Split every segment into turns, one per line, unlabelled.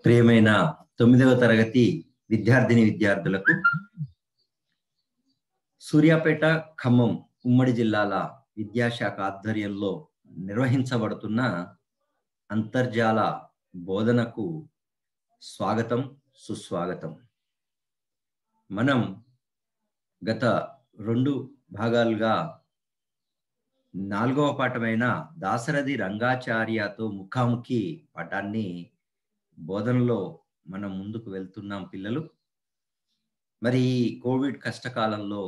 ప్రియమైన తొమ్మిదవ తరగతి విద్యార్థిని విద్యార్థులకు సూర్యాపేట ఖమ్మం ఉమ్మడి జిల్లాల విద్యాశాఖ ఆధ్వర్యంలో నిర్వహించబడుతున్న అంతర్జాల బోధనకు స్వాగతం సుస్వాగతం మనం గత రెండు భాగాలుగా నాలుగవ పాఠమైన దాసరథి రంగాచార్యతో ముఖాముఖి పాఠాన్ని బోధనలో మనం ముందుకు వెళ్తున్నాం పిల్లలు మరి ఈ కోవిడ్ కష్టకాలంలో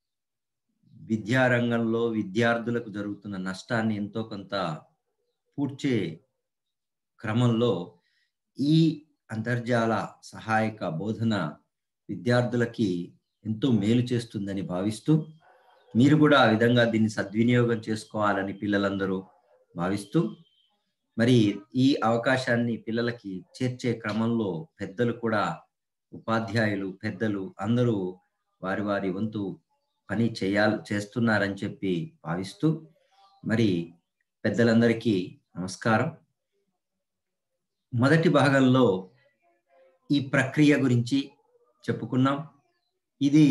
విద్యారంగంలో విద్యార్థులకు జరుగుతున్న నష్టాన్ని ఎంతో కొంత పూడ్చే క్రమంలో ఈ అంతర్జాల సహాయక బోధన విద్యార్థులకి ఎంతో మేలు చేస్తుందని భావిస్తూ మీరు కూడా ఆ విధంగా దీన్ని సద్వినియోగం చేసుకోవాలని పిల్లలందరూ భావిస్తూ మరి ఈ అవకాశాన్ని పిల్లలకి చేర్చే క్రమంలో పెద్దలు కూడా ఉపాధ్యాయులు పెద్దలు అందరూ వారి వారి వంతు పని చేయాలి చేస్తున్నారని చెప్పి భావిస్తూ మరి పెద్దలందరికీ నమస్కారం మొదటి భాగంలో ఈ ప్రక్రియ గురించి చెప్పుకున్నాం ఇది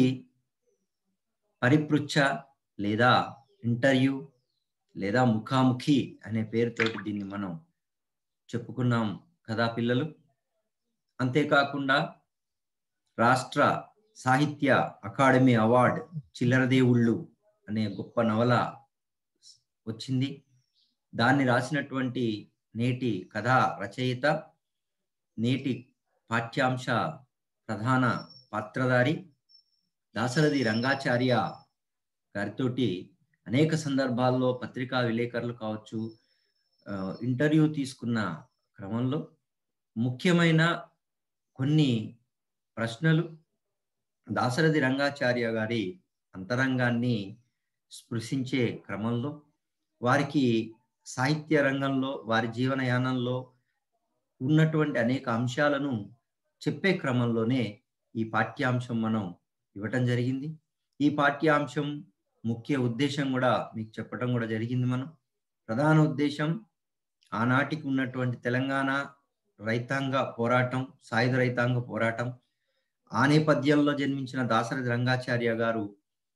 పరిపృచ్ఛ లేదా ఇంటర్వ్యూ లేదా ముఖాముఖి అనే పేరుతోటి దీన్ని మనం చెప్పుకున్నాం కదా పిల్లలు అంతేకాకుండా రాష్ట్ర సాహిత్య అకాడమీ అవార్డ్ చిల్లరదేవుళ్ళు అనే గొప్ప నవల వచ్చింది దాన్ని రాసినటువంటి నేటి కథా రచయిత నేటి పాఠ్యాంశ ప్రధాన పాత్రధారి దాసరథి రంగాచార్య గారితోటి అనేక సందర్భాల్లో పత్రికా విలేకరులు కావచ్చు ఇంటర్వ్యూ తీసుకున్న క్రమంలో ముఖ్యమైన కొన్ని ప్రశ్నలు దాసరథి రంగాచార్య గారి అంతరంగాన్ని స్పృశించే క్రమంలో వారికి సాహిత్య రంగంలో వారి జీవనయానంలో ఉన్నటువంటి అనేక అంశాలను చెప్పే క్రమంలోనే ఈ పాఠ్యాంశం మనం ఇవ్వటం జరిగింది ఈ పాఠ్యాంశం ముఖ్య ఉద్దేశం కూడా మీకు చెప్పడం కూడా జరిగింది మనం ప్రధాన ఉద్దేశం ఆనాటికి ఉన్నటువంటి తెలంగాణ రైతాంగ పోరాటం సాయుధ రైతాంగ పోరాటం ఆ నేపథ్యంలో జన్మించిన దాసరథి రంగాచార్య గారు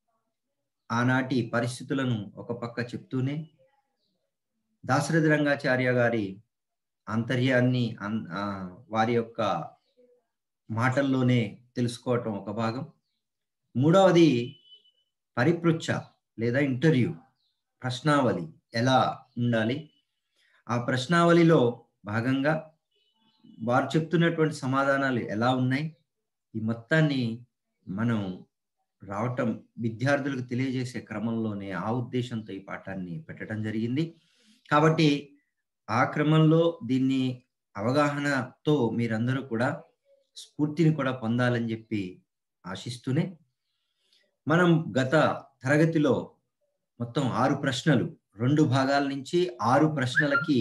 ఆనాటి పరిస్థితులను ఒక పక్క చెప్తూనే దాశరథి రంగాచార్య గారి ఆంతర్యాన్ని వారి యొక్క మాటల్లోనే తెలుసుకోవటం ఒక భాగం మూడవది పరిపృచ్ఛ లేదా ఇంటర్వ్యూ ప్రశ్నావళి ఎలా ఉండాలి ఆ ప్రశ్నావళిలో భాగంగా వారు చెప్తున్నటువంటి సమాధానాలు ఎలా ఉన్నాయి ఈ మొత్తాన్ని మనం రావటం విద్యార్థులకు తెలియజేసే క్రమంలోనే ఆ ఉద్దేశంతో ఈ పాఠాన్ని పెట్టడం జరిగింది కాబట్టి ఆ క్రమంలో దీన్ని అవగాహనతో మీరందరూ కూడా స్ఫూర్తిని కూడా పొందాలని చెప్పి ఆశిస్తూనే మనం గత తరగతిలో మొత్తం ఆరు ప్రశ్నలు రెండు భాగాల నుంచి ఆరు ప్రశ్నలకి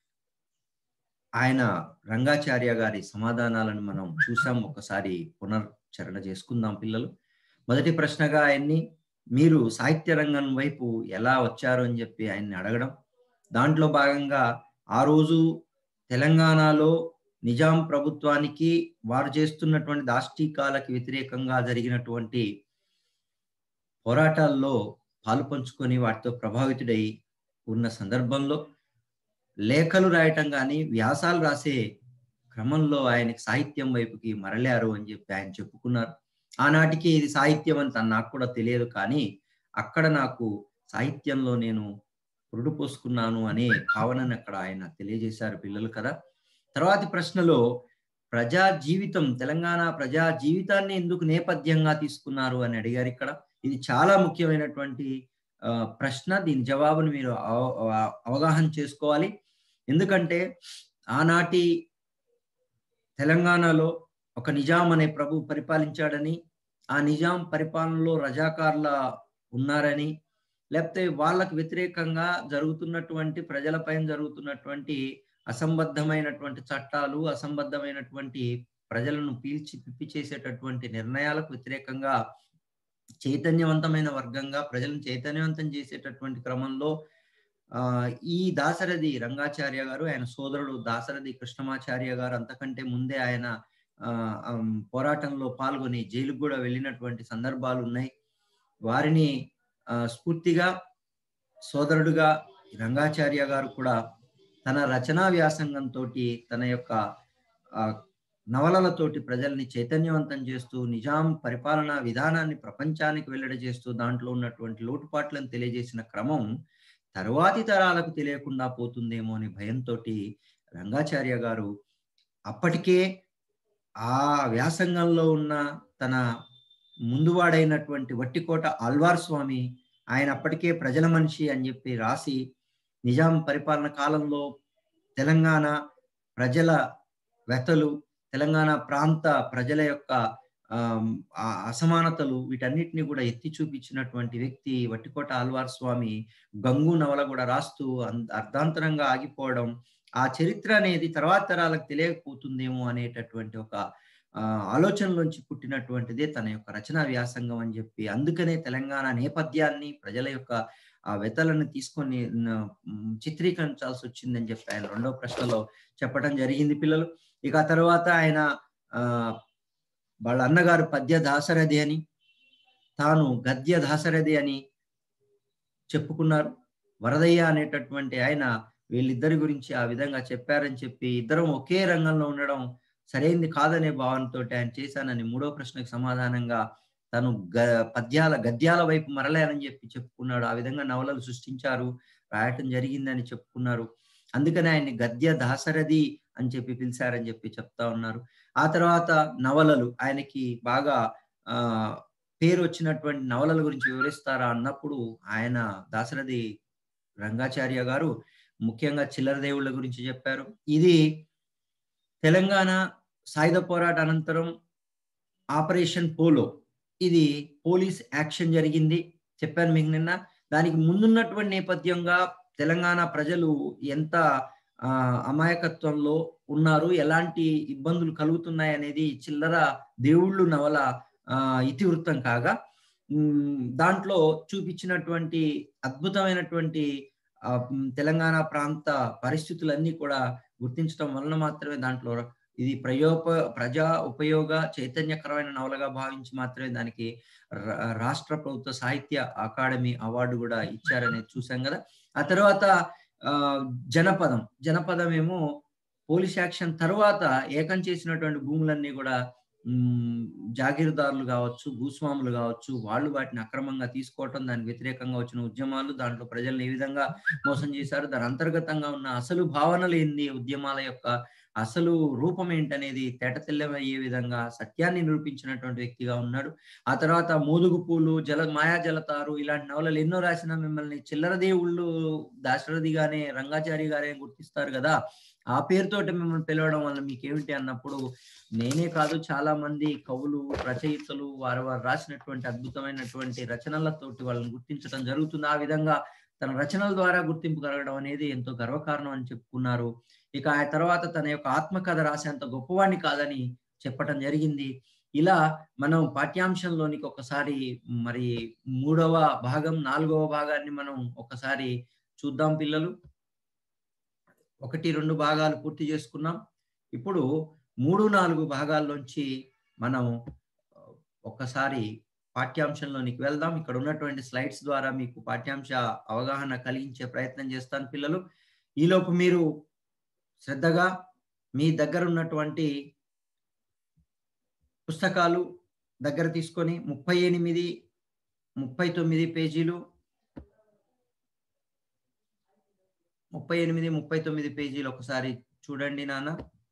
ఆయన రంగాచార్య గారి సమాధానాలను మనం చూసాం ఒకసారి పునర్చరణ చేసుకుందాం పిల్లలు మొదటి ప్రశ్నగా ఆయన్ని మీరు సాహిత్య రంగం వైపు ఎలా వచ్చారు అని చెప్పి ఆయన్ని అడగడం దాంట్లో భాగంగా ఆ రోజు తెలంగాణలో నిజాం ప్రభుత్వానికి వారు చేస్తున్నటువంటి దాష్టీకాలకు వ్యతిరేకంగా జరిగినటువంటి పోరాటాల్లో పాలు పంచుకొని వాటితో ప్రభావితుడై ఉన్న సందర్భంలో లేఖలు రాయటం కానీ వ్యాసాలు రాసే క్రమంలో ఆయనకి సాహిత్యం వైపుకి మరలారు అని చెప్పి ఆయన చెప్పుకున్నారు ఆనాటికి ఇది సాహిత్యం అని తను నాకు కూడా తెలియదు కానీ అక్కడ నాకు సాహిత్యంలో నేను పురుడు పోసుకున్నాను అనే భావనని అక్కడ ఆయన తెలియజేశారు పిల్లలు కదా తర్వాతి ప్రశ్నలో ప్రజా జీవితం తెలంగాణ ప్రజా జీవితాన్ని ఎందుకు నేపథ్యంగా తీసుకున్నారు అని అడిగారు ఇక్కడ ఇది చాలా ముఖ్యమైనటువంటి ప్రశ్న దీని జవాబును మీరు అవగాహన చేసుకోవాలి ఎందుకంటే ఆనాటి తెలంగాణలో ఒక నిజాం అనే ప్రభు పరిపాలించాడని ఆ నిజాం పరిపాలనలో రజాకార్ల ఉన్నారని లేకపోతే వాళ్ళకు వ్యతిరేకంగా జరుగుతున్నటువంటి ప్రజలపైన జరుగుతున్నటువంటి అసంబద్ధమైనటువంటి చట్టాలు అసంబద్ధమైనటువంటి ప్రజలను పీల్చి పిప్పి చేసేటటువంటి నిర్ణయాలకు వ్యతిరేకంగా చైతన్యవంతమైన వర్గంగా ప్రజలను చైతన్యవంతం చేసేటటువంటి క్రమంలో ఆ ఈ దాశరథి రంగాచార్య గారు ఆయన సోదరుడు దాశరథి కృష్ణమాచార్య గారు అంతకంటే ముందే ఆయన ఆ పోరాటంలో పాల్గొని జైలుకు కూడా వెళ్ళినటువంటి సందర్భాలు ఉన్నాయి వారిని స్ఫూర్తిగా సోదరుడుగా రంగాచార్య గారు కూడా తన రచనా వ్యాసంగంతో తన యొక్క నవలలతోటి ప్రజల్ని చైతన్యవంతం చేస్తూ నిజాం పరిపాలనా విధానాన్ని ప్రపంచానికి వెల్లడ చేస్తూ దాంట్లో ఉన్నటువంటి లోటుపాట్లను తెలియజేసిన క్రమం తరువాతి తరాలకు తెలియకుండా పోతుందేమో అనే భయంతో రంగాచార్య గారు అప్పటికే ఆ వ్యాసంగంలో ఉన్న తన ముందువాడైనటువంటి వట్టికోట ఆల్వార్ స్వామి ఆయన అప్పటికే ప్రజల మనిషి అని చెప్పి రాసి నిజాం పరిపాలన కాలంలో తెలంగాణ ప్రజల వెతలు తెలంగాణ ప్రాంత ప్రజల యొక్క అసమానతలు వీటన్నిటిని కూడా ఎత్తి చూపించినటువంటి వ్యక్తి వట్టికోట ఆల్వార్ స్వామి గంగు నవల కూడా రాస్తూ అర్ధాంతరంగా ఆగిపోవడం ఆ చరిత్ర అనేది తర్వాత తరాలకు తెలియకపోతుందేమో అనేటటువంటి ఒక ఆలోచనలోంచి పుట్టినటువంటిదే తన యొక్క రచనా వ్యాసంగం అని చెప్పి అందుకనే తెలంగాణ నేపథ్యాన్ని ప్రజల యొక్క ఆ వెతలను తీసుకొని చిత్రీకరించాల్సి వచ్చిందని చెప్పి ఆయన రెండో ప్రశ్నలో చెప్పడం జరిగింది పిల్లలు ఇక తర్వాత ఆయన ఆ వాళ్ళ అన్నగారు పద్య దాసరథి అని తాను గద్య దాసరథి అని చెప్పుకున్నారు వరదయ్య అనేటటువంటి ఆయన వీళ్ళిద్దరి గురించి ఆ విధంగా చెప్పారని చెప్పి ఇద్దరం ఒకే రంగంలో ఉండడం సరైంది కాదనే భావనతో ఆయన చేశానని మూడో ప్రశ్నకు సమాధానంగా తను గ పద్యాల గద్యాల వైపు మరలేనని చెప్పి చెప్పుకున్నాడు ఆ విధంగా నవలలు సృష్టించారు రాయటం జరిగిందని చెప్పుకున్నారు అందుకని ఆయన్ని గద్య దాసరథి అని చెప్పి పిలిచారని చెప్పి చెప్తా ఉన్నారు ఆ తర్వాత నవలలు ఆయనకి బాగా ఆ పేరు వచ్చినటువంటి నవలల గురించి వివరిస్తారా అన్నప్పుడు ఆయన దాశరథి రంగాచార్య గారు ముఖ్యంగా చిల్లర దేవుళ్ళ గురించి చెప్పారు ఇది తెలంగాణ సాయుధ పోరాట అనంతరం ఆపరేషన్ పోలో ఇది పోలీస్ యాక్షన్ జరిగింది చెప్పాను మీకు నిన్న దానికి ముందున్నటువంటి నేపథ్యంగా తెలంగాణ ప్రజలు ఎంత అమాయకత్వంలో ఉన్నారు ఎలాంటి ఇబ్బందులు కలుగుతున్నాయి అనేది చిల్లర దేవుళ్ళు నవల ఇతివృత్తం కాగా దాంట్లో చూపించినటువంటి అద్భుతమైనటువంటి తెలంగాణ ప్రాంత పరిస్థితులన్నీ కూడా గుర్తించడం వలన మాత్రమే దాంట్లో ఇది ప్రయోప ప్రజా ఉపయోగ చైతన్యకరమైన నవలగా భావించి మాత్రమే దానికి రాష్ట్ర ప్రభుత్వ సాహిత్య అకాడమీ అవార్డు కూడా ఇచ్చారనేది చూసాం కదా ఆ తర్వాత ఆ జనపదం జనపదం ఏమో పోలీస్ యాక్షన్ తర్వాత ఏకం చేసినటువంటి భూములన్నీ కూడా జాగీరదారులు కావచ్చు భూస్వాములు కావచ్చు వాళ్ళు వాటిని అక్రమంగా తీసుకోవటం దానికి వ్యతిరేకంగా వచ్చిన ఉద్యమాలు దాంట్లో ప్రజలను ఏ విధంగా మోసం చేశారు దాని అంతర్గతంగా ఉన్న అసలు భావనలు ఏంది ఉద్యమాల యొక్క అసలు రూపం ఏంటనేది తేటతెల్లమయ్యే విధంగా సత్యాన్ని నిరూపించినటువంటి వ్యక్తిగా ఉన్నాడు ఆ తర్వాత మోదుగు పూలు జల మాయా జలతారు ఇలాంటి నవలలు ఎన్నో రాసిన మిమ్మల్ని చిల్లర దేవుళ్ళు దాశరథిగానే రంగాచారి గారే గుర్తిస్తారు కదా ఆ పేరుతోటి మిమ్మల్ని పిలవడం వల్ల మీకేమిటి అన్నప్పుడు నేనే కాదు చాలా మంది కవులు రచయితలు వారు వారు రాసినటువంటి అద్భుతమైనటువంటి రచనలతోటి వాళ్ళని గుర్తించడం జరుగుతుంది ఆ విధంగా తన రచనల ద్వారా గుర్తింపు కలగడం అనేది ఎంతో గర్వకారణం అని చెప్పుకున్నారు ఇక ఆ తర్వాత తన యొక్క ఆత్మకథ రాసేంత గొప్పవాణ్ణి కాదని చెప్పటం జరిగింది ఇలా మనం పాఠ్యాంశంలోనికి ఒకసారి మరి మూడవ భాగం నాలుగవ భాగాన్ని మనం ఒకసారి చూద్దాం పిల్లలు ఒకటి రెండు భాగాలు పూర్తి చేసుకున్నాం ఇప్పుడు మూడు నాలుగు భాగాల్లోంచి మనం ఒక్కసారి పాఠ్యాంశంలోనికి వెళ్దాం ఇక్కడ ఉన్నటువంటి స్లైడ్స్ ద్వారా మీకు పాఠ్యాంశ అవగాహన కలిగించే ప్రయత్నం చేస్తాను పిల్లలు ఈలోపు మీరు శ్రద్ధగా మీ దగ్గర ఉన్నటువంటి పుస్తకాలు దగ్గర తీసుకొని ముప్పై ఎనిమిది ముప్పై తొమ్మిది పేజీలు ముప్పై ఎనిమిది ముప్పై తొమ్మిది పేజీలు ఒకసారి చూడండి నాన్న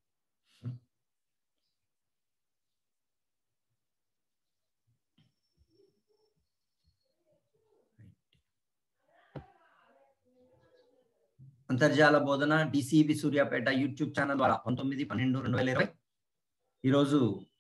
అంతర్జాల బోధన డిసిబి సూర్యాపేట యూట్యూబ్ ఛానల్ ద్వారా పంతొమ్మిది పన్నెండు రెండు వేల ఇరవై ఈరోజు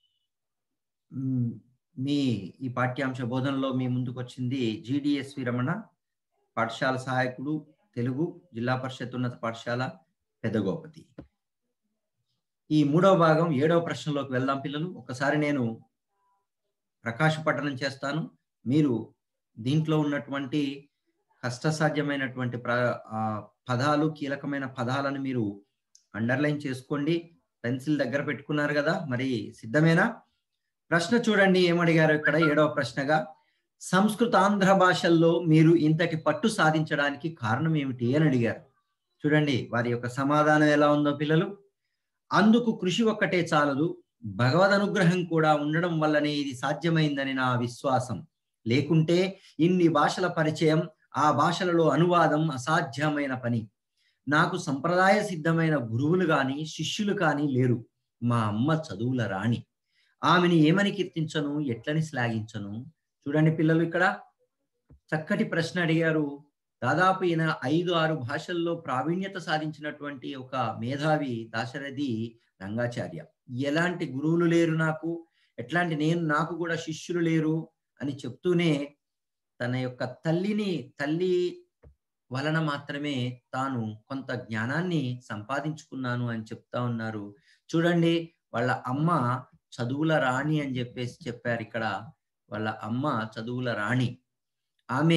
మీ ఈ పాఠ్యాంశ బోధనలో మీ ముందుకు వచ్చింది జిడిఎస్వి రమణ పాఠశాల సహాయకుడు తెలుగు జిల్లా పరిషత్ ఉన్నత పాఠశాల పెదగోపతి ఈ మూడవ భాగం ఏడవ ప్రశ్నలోకి వెళ్దాం పిల్లలు ఒకసారి నేను ప్రకాశ పట్టణం చేస్తాను మీరు దీంట్లో ఉన్నటువంటి కష్టసాధ్యమైనటువంటి ప్ర ఆ, పదాలు కీలకమైన పదాలను మీరు అండర్లైన్ చేసుకోండి పెన్సిల్ దగ్గర పెట్టుకున్నారు కదా మరి సిద్ధమేనా ప్రశ్న చూడండి ఏమడిగారు ఇక్కడ ఏడవ ప్రశ్నగా సంస్కృత ఆంధ్ర భాషల్లో మీరు ఇంతటి పట్టు సాధించడానికి కారణం ఏమిటి అని అడిగారు చూడండి వారి యొక్క సమాధానం ఎలా ఉందో పిల్లలు అందుకు కృషి ఒక్కటే చాలదు భగవద్ అనుగ్రహం కూడా ఉండడం వల్లనే ఇది సాధ్యమైందని నా విశ్వాసం లేకుంటే ఇన్ని భాషల పరిచయం ఆ భాషలలో అనువాదం అసాధ్యమైన పని నాకు సంప్రదాయ సిద్ధమైన గురువులు కానీ శిష్యులు కానీ లేరు మా అమ్మ చదువుల రాణి ఆమెని ఏమని కీర్తించను ఎట్లని శ్లాఘించను చూడండి పిల్లలు ఇక్కడ చక్కటి ప్రశ్న అడిగారు దాదాపు ఈయన ఐదు ఆరు భాషల్లో ప్రావీణ్యత సాధించినటువంటి ఒక మేధావి దాశరథి రంగాచార్య ఎలాంటి గురువులు లేరు నాకు ఎట్లాంటి నేను నాకు కూడా శిష్యులు లేరు అని చెప్తూనే తన యొక్క తల్లిని తల్లి వలన మాత్రమే తాను కొంత జ్ఞానాన్ని సంపాదించుకున్నాను అని చెప్తా ఉన్నారు చూడండి వాళ్ళ అమ్మ చదువుల రాణి అని చెప్పేసి చెప్పారు ఇక్కడ వాళ్ళ అమ్మ చదువుల రాణి ఆమె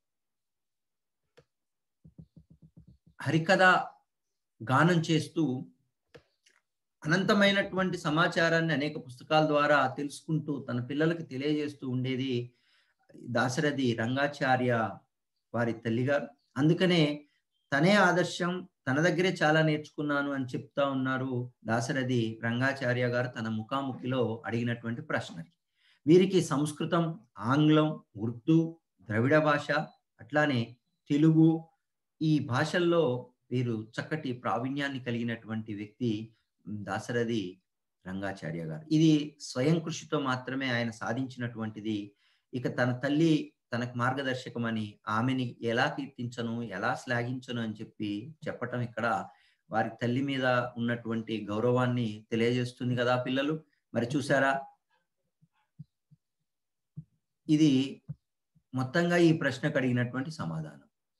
హరికథ గానం చేస్తూ అనంతమైనటువంటి సమాచారాన్ని అనేక పుస్తకాల ద్వారా తెలుసుకుంటూ తన పిల్లలకి తెలియజేస్తూ ఉండేది దాశరథి రంగాచార్య వారి తల్లిగారు అందుకనే తనే ఆదర్శం తన దగ్గరే చాలా నేర్చుకున్నాను అని చెప్తా ఉన్నారు దాశరథి రంగాచార్య గారు తన ముఖాముఖిలో అడిగినటువంటి ప్రశ్న వీరికి సంస్కృతం ఆంగ్లం ఉర్దూ ద్రవిడ భాష అట్లానే తెలుగు ఈ భాషల్లో వీరు చక్కటి ప్రావీణ్యాన్ని కలిగినటువంటి వ్యక్తి దాశరథి రంగాచార్య గారు ఇది స్వయం కృషితో మాత్రమే ఆయన సాధించినటువంటిది ఇక తన తల్లి తనకు మార్గదర్శకమని ఆమెని ఎలా కీర్తించను ఎలా శ్లాఘించను అని చెప్పి చెప్పటం ఇక్కడ వారి తల్లి మీద ఉన్నటువంటి గౌరవాన్ని తెలియజేస్తుంది కదా పిల్లలు మరి చూసారా ఇది మొత్తంగా ఈ ప్రశ్నకు అడిగినటువంటి సమాధానం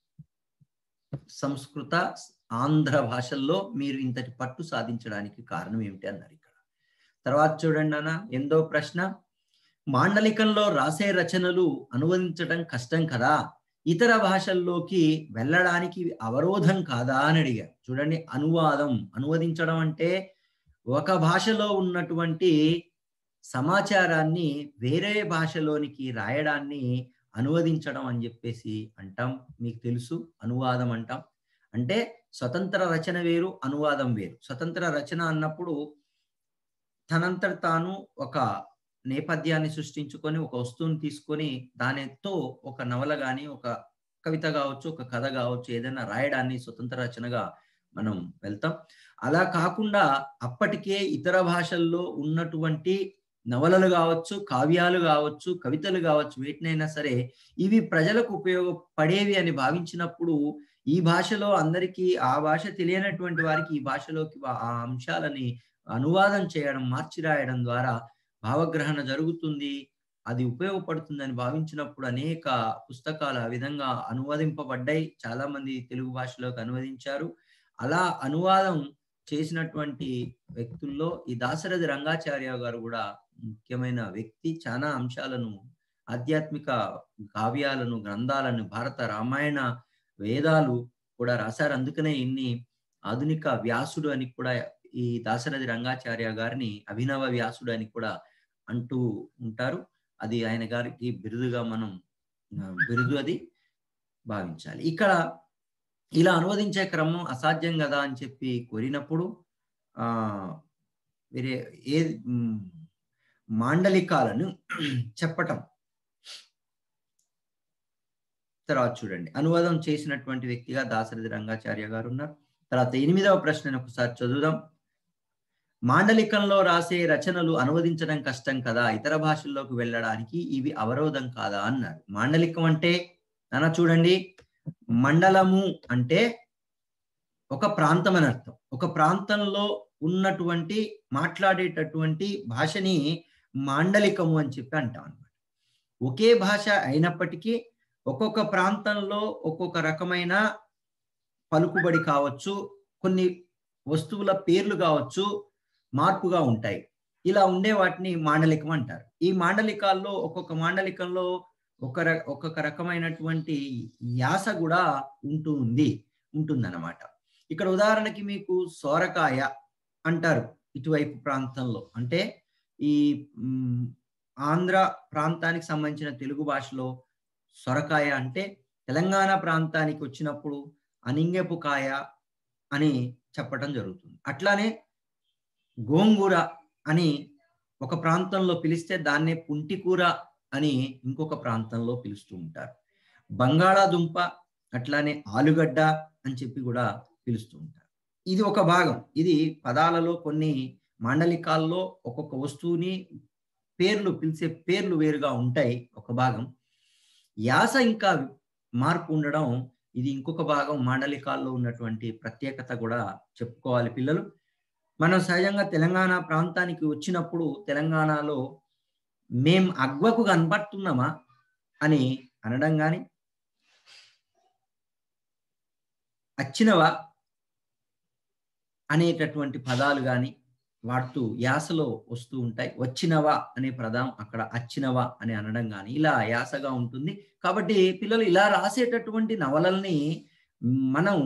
సంస్కృత ఆంధ్ర భాషల్లో మీరు ఇంతటి పట్టు సాధించడానికి కారణం ఏమిటి అన్నారు ఇక్కడ తర్వాత చూడండి అన్న ఎందో ప్రశ్న మాండలికంలో రాసే రచనలు అనువదించడం కష్టం కదా ఇతర భాషల్లోకి వెళ్ళడానికి అవరోధం కాదా అని అడిగారు చూడండి అనువాదం అనువదించడం అంటే ఒక భాషలో ఉన్నటువంటి సమాచారాన్ని వేరే భాషలోనికి రాయడాన్ని అనువదించడం అని చెప్పేసి అంటాం మీకు తెలుసు అనువాదం అంటాం అంటే స్వతంత్ర రచన వేరు అనువాదం వేరు స్వతంత్ర రచన అన్నప్పుడు తనంతట తాను ఒక నేపథ్యాన్ని సృష్టించుకొని ఒక వస్తువుని తీసుకొని దానితో ఒక నవల కానీ ఒక కవిత కావచ్చు ఒక కథ కావచ్చు ఏదైనా రాయడాన్ని స్వతంత్ర రచనగా మనం వెళ్తాం అలా కాకుండా అప్పటికే ఇతర భాషల్లో ఉన్నటువంటి నవలలు కావచ్చు కావ్యాలు కావచ్చు కవితలు కావచ్చు వీటినైనా సరే ఇవి ప్రజలకు ఉపయోగపడేవి అని భావించినప్పుడు ఈ భాషలో అందరికీ ఆ భాష తెలియనటువంటి వారికి ఈ భాషలోకి ఆ అంశాలని అనువాదం చేయడం మార్చి రాయడం ద్వారా భావగ్రహణ జరుగుతుంది అది ఉపయోగపడుతుందని భావించినప్పుడు అనేక పుస్తకాలు ఆ విధంగా అనువదింపబడ్డాయి చాలా మంది తెలుగు భాషలోకి అనువదించారు అలా అనువాదం చేసినటువంటి వ్యక్తుల్లో ఈ దాశరథి రంగాచార్య గారు కూడా ముఖ్యమైన వ్యక్తి చాలా అంశాలను ఆధ్యాత్మిక కావ్యాలను గ్రంథాలను భారత రామాయణ వేదాలు కూడా రాశారు అందుకనే ఇన్ని ఆధునిక వ్యాసుడు అని కూడా ఈ దాశరథి రంగాచార్య గారిని అభినవ వ్యాసుడు అని కూడా అంటూ ఉంటారు అది ఆయన గారికి బిరుదుగా మనం బిరుదు అది భావించాలి ఇక్కడ ఇలా అనువదించే క్రమం అసాధ్యం కదా అని చెప్పి కోరినప్పుడు ఆ వేరే ఏ మాండలికాలను చెప్పటం తర్వాత చూడండి అనువాదం చేసినటువంటి వ్యక్తిగా దాశరథి రంగాచార్య గారు ఉన్నారు తర్వాత ఎనిమిదవ ప్రశ్నను ఒకసారి చదువుదాం మాండలికంలో రాసే రచనలు అనువదించడం కష్టం కదా ఇతర భాషల్లోకి వెళ్ళడానికి ఇవి అవరోధం కాదా అన్నారు మాండలికం అంటే అన్న చూడండి మండలము అంటే ఒక ప్రాంతం అని అర్థం ఒక ప్రాంతంలో ఉన్నటువంటి మాట్లాడేటటువంటి భాషని మాండలికము అని చెప్పి అంటాం అనమాట ఒకే భాష అయినప్పటికీ ఒక్కొక్క ప్రాంతంలో ఒక్కొక్క రకమైన పలుకుబడి కావచ్చు కొన్ని వస్తువుల పేర్లు కావచ్చు మార్పుగా ఉంటాయి ఇలా ఉండే వాటిని మాండలికం అంటారు ఈ మాండలికాల్లో ఒక్కొక్క మాండలికంలో ఒక ర ఒక్కొక్క రకమైనటువంటి యాస కూడా ఉంటూ ఉంది ఉంటుందన్నమాట ఇక్కడ ఉదాహరణకి మీకు సోరకాయ అంటారు ఇటువైపు ప్రాంతంలో అంటే ఈ మ్, ఆంధ్ర ప్రాంతానికి సంబంధించిన తెలుగు భాషలో సొరకాయ అంటే తెలంగాణ ప్రాంతానికి వచ్చినప్పుడు అనింగెపు కాయ అని చెప్పటం జరుగుతుంది అట్లానే గోంగూర అని ఒక ప్రాంతంలో పిలిస్తే దాన్నే పుంటికూర అని ఇంకొక ప్రాంతంలో పిలుస్తూ ఉంటారు బంగాళాదుంప అట్లానే ఆలుగడ్డ అని చెప్పి కూడా పిలుస్తూ ఉంటారు ఇది ఒక భాగం ఇది పదాలలో కొన్ని మాండలికాల్లో ఒక్కొక్క వస్తువుని పేర్లు పిలిచే పేర్లు వేరుగా ఉంటాయి ఒక భాగం యాస ఇంకా మార్పు ఉండడం ఇది ఇంకొక భాగం మాండలికాల్లో ఉన్నటువంటి ప్రత్యేకత కూడా చెప్పుకోవాలి పిల్లలు మనం సహజంగా తెలంగాణ ప్రాంతానికి వచ్చినప్పుడు తెలంగాణలో మేం అగ్వకు కనపడుతున్నామా అని అనడం కానీ అచ్చినవా అనేటటువంటి పదాలు కానీ వాడుతూ యాసలో వస్తూ ఉంటాయి వచ్చినవా అనే పదం అక్కడ అచ్చినవా అని అనడం కానీ ఇలా యాసగా ఉంటుంది కాబట్టి పిల్లలు ఇలా రాసేటటువంటి నవలల్ని మనం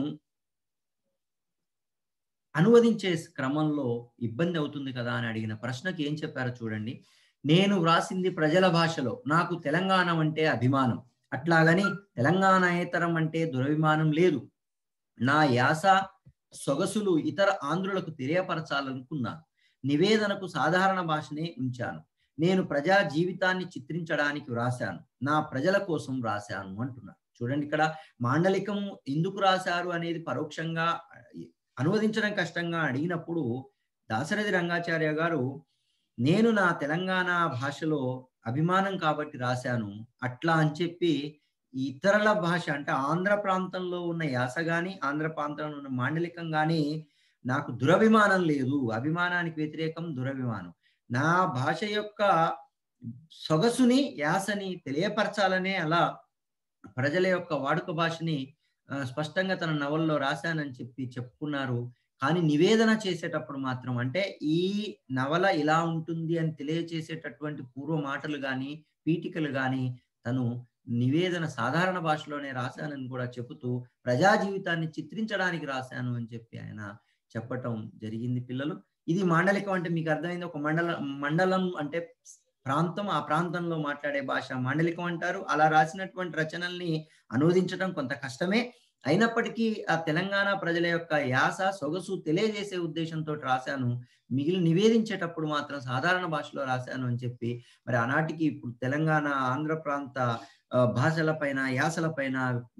అనువదించే క్రమంలో ఇబ్బంది అవుతుంది కదా అని అడిగిన ప్రశ్నకి ఏం చెప్పారో చూడండి నేను వ్రాసింది ప్రజల భాషలో నాకు తెలంగాణ అంటే అభిమానం అట్లాగని తెలంగాణేతరం అంటే దురభిమానం లేదు నా యాస సొగసులు ఇతర ఆంధ్రులకు తెలియపరచాలనుకున్నాను నివేదనకు సాధారణ భాషనే ఉంచాను నేను ప్రజా జీవితాన్ని చిత్రించడానికి వ్రాశాను నా ప్రజల కోసం వ్రాశాను అంటున్నారు చూడండి ఇక్కడ మాండలికం ఎందుకు రాశారు అనేది పరోక్షంగా అనువదించడం కష్టంగా అడిగినప్పుడు దాశరథి రంగాచార్య గారు నేను నా తెలంగాణ భాషలో అభిమానం కాబట్టి రాశాను అట్లా అని చెప్పి ఇతరుల భాష అంటే ఆంధ్ర ప్రాంతంలో ఉన్న యాస గాని ఆంధ్ర ప్రాంతంలో ఉన్న మాండలికం గాని నాకు దురభిమానం లేదు అభిమానానికి వ్యతిరేకం దురభిమానం నా భాష యొక్క సొగసుని యాసని తెలియపరచాలనే అలా ప్రజల యొక్క వాడుక భాషని స్పష్టంగా తన నవల్లో రాశానని చెప్పి చెప్పుకున్నారు కానీ నివేదన చేసేటప్పుడు మాత్రం అంటే ఈ నవల ఇలా ఉంటుంది అని తెలియచేసేటటువంటి పూర్వ మాటలు కానీ పీఠికలు కానీ తను నివేదన సాధారణ భాషలోనే రాశానని కూడా చెబుతూ ప్రజా జీవితాన్ని చిత్రించడానికి రాశాను అని చెప్పి ఆయన చెప్పటం జరిగింది పిల్లలు ఇది మాండలికం అంటే మీకు అర్థమైంది ఒక మండల మండలం అంటే ప్రాంతం ఆ ప్రాంతంలో మాట్లాడే భాష మాండలికం అంటారు అలా రాసినటువంటి రచనల్ని అనువదించడం కొంత కష్టమే అయినప్పటికీ ఆ తెలంగాణ ప్రజల యొక్క యాస సొగసు తెలియజేసే ఉద్దేశంతో రాశాను మిగిలిన నివేదించేటప్పుడు మాత్రం సాధారణ భాషలో రాశాను అని చెప్పి మరి ఆనాటికి ఇప్పుడు తెలంగాణ ఆంధ్ర ప్రాంత భాషల పైన యాసల పైన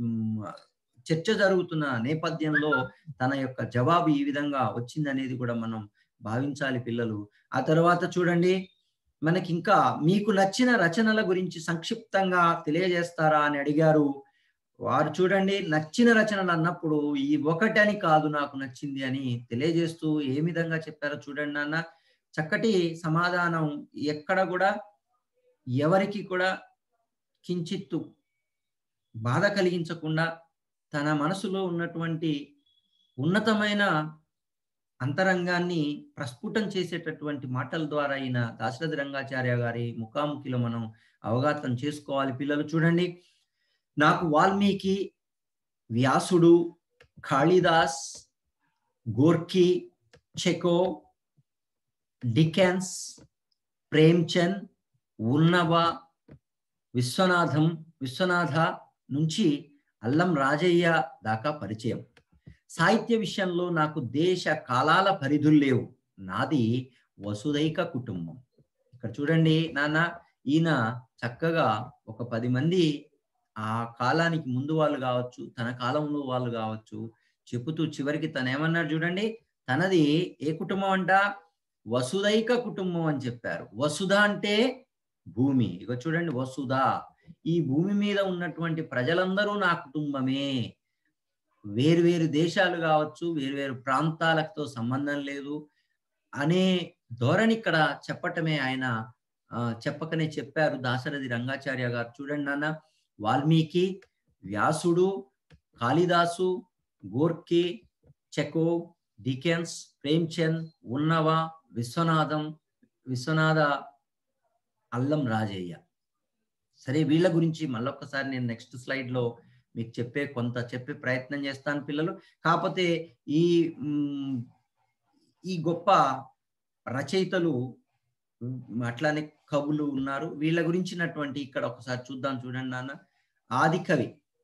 చర్చ జరుగుతున్న నేపథ్యంలో తన యొక్క జవాబు ఈ విధంగా వచ్చిందనేది కూడా మనం భావించాలి పిల్లలు ఆ తర్వాత చూడండి మనకి ఇంకా మీకు నచ్చిన రచనల గురించి సంక్షిప్తంగా తెలియజేస్తారా అని అడిగారు వారు చూడండి నచ్చిన రచనలు అన్నప్పుడు ఈ ఒకటని కాదు నాకు నచ్చింది అని తెలియజేస్తూ ఏ విధంగా చెప్పారో చూడండి నాన్న చక్కటి సమాధానం ఎక్కడ కూడా ఎవరికి కూడా కించిత్తు బాధ కలిగించకుండా తన మనసులో ఉన్నటువంటి ఉన్నతమైన అంతరంగాన్ని ప్రస్ఫుటం చేసేటటువంటి మాటల ద్వారా అయిన దాశరథి రంగాచార్య గారి ముఖాముఖిలో మనం అవగాహన చేసుకోవాలి పిల్లలు చూడండి నాకు వాల్మీకి వ్యాసుడు Kalidas Gorky Chekhov Dickens Premchand Unnava Viswanatham Viswanatha నుంచి అల్లం రాజయ్య దాకా పరిచయం సాహిత్య విషయంలో నాకు దేశ కాలాల పరిధులు లేవు నాది వసుదైక కుటుంబం ఇక్కడ చూడండి నాన్న ఈయన చక్కగా ఒక పది మంది ఆ కాలానికి ముందు వాళ్ళు కావచ్చు తన కాలంలో వాళ్ళు కావచ్చు చెబుతూ చివరికి తను ఏమన్నాడు చూడండి తనది ఏ కుటుంబం అంట వసుదైక కుటుంబం అని చెప్పారు వసుధ అంటే భూమి ఇక చూడండి వసుధ ఈ భూమి మీద ఉన్నటువంటి ప్రజలందరూ నా కుటుంబమే వేరు వేరు దేశాలు కావచ్చు వేరు వేరు ప్రాంతాలతో సంబంధం లేదు అనే ధోరణి ఇక్కడ చెప్పటమే ఆయన చెప్పకనే చెప్పారు దాశరథి రంగాచార్య గారు చూడండి నాన్న వాల్మీకి వ్యాసుడు Kalidasu Gorky Chekhov Dickens Premchand Unnava Viswanatham Viswanatha Allam Rajaiah సరే వీళ్ళ గురించి మళ్ళొక్కసారి నేను నెక్స్ట్ స్లైడ్ లో మీకు చెప్పే కొంత చెప్పే ప్రయత్నం చేస్తాను పిల్లలు కాకపోతే ఈ మ్, ఈ గొప్ప రచయితలు మ్, అట్లానే కవులు ఉన్నారు వీళ్ళ గురించినటువంటి ఇక్కడ ఒకసారి చూద్దాం చూడండి నాన్న ఆది కవి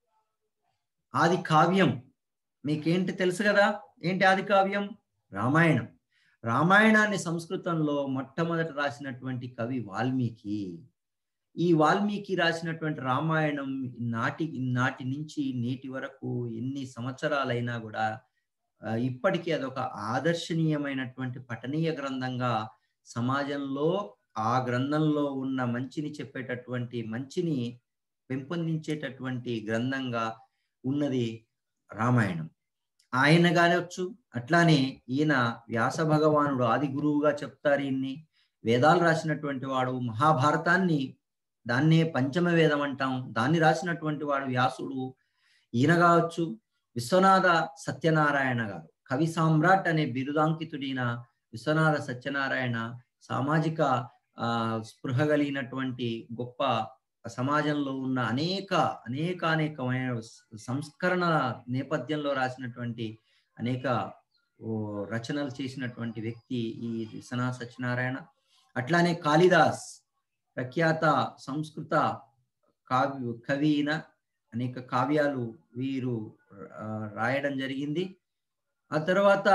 ఆది కావ్యం మీకేంటి తెలుసు కదా ఏంటి ఆది కావ్యం రామాయణం రామాయణాన్ని సంస్కృతంలో మొట్టమొదట రాసినటువంటి కవి వాల్మీకి ఈ వాల్మీకి రాసినటువంటి రామాయణం నాటి నాటి నుంచి నేటి వరకు ఎన్ని సంవత్సరాలైనా కూడా ఆ, ఇప్పటికీ అదొక ఆదర్శనీయమైనటువంటి పఠనీయ గ్రంథంగా సమాజంలో ఆ గ్రంథంలో ఉన్న మంచిని చెప్పేటటువంటి మంచిని పెంపొందించేటటువంటి గ్రంథంగా ఉన్నది రామాయణం ఆయన కావచ్చు అట్లానే ఈయన వ్యాస భగవానుడు ఆది గురువుగా చెప్తారు ఈయన్ని వేదాలు రాసినటువంటి వాడు మహాభారతాన్ని దాన్నే పంచమ వేదం అంటాం దాన్ని రాసినటువంటి వాడు వ్యాసుడు ఈయన కావచ్చు విశ్వనాథ సత్యనారాయణ గారు కవి సామ్రాట్ అనే బిరుదాంకితుడైన విశ్వనాథ సత్యనారాయణ సామాజిక ఆ స్పృహ కలిగినటువంటి గొప్ప సమాజంలో ఉన్న అనేక అనేక అనేకమైన సంస్కరణ నేపథ్యంలో రాసినటువంటి అనేక ఓ, రచనలు చేసినటువంటి వ్యక్తి ఈ విశ్వనాథ సత్యనారాయణ అట్లానే కాళిదాస్ ప్రఖ్యాత సంస్కృత కావ్య కవిన అనేక కావ్యాలు వీరు ఆ, రాయడం జరిగింది ఆ తర్వాత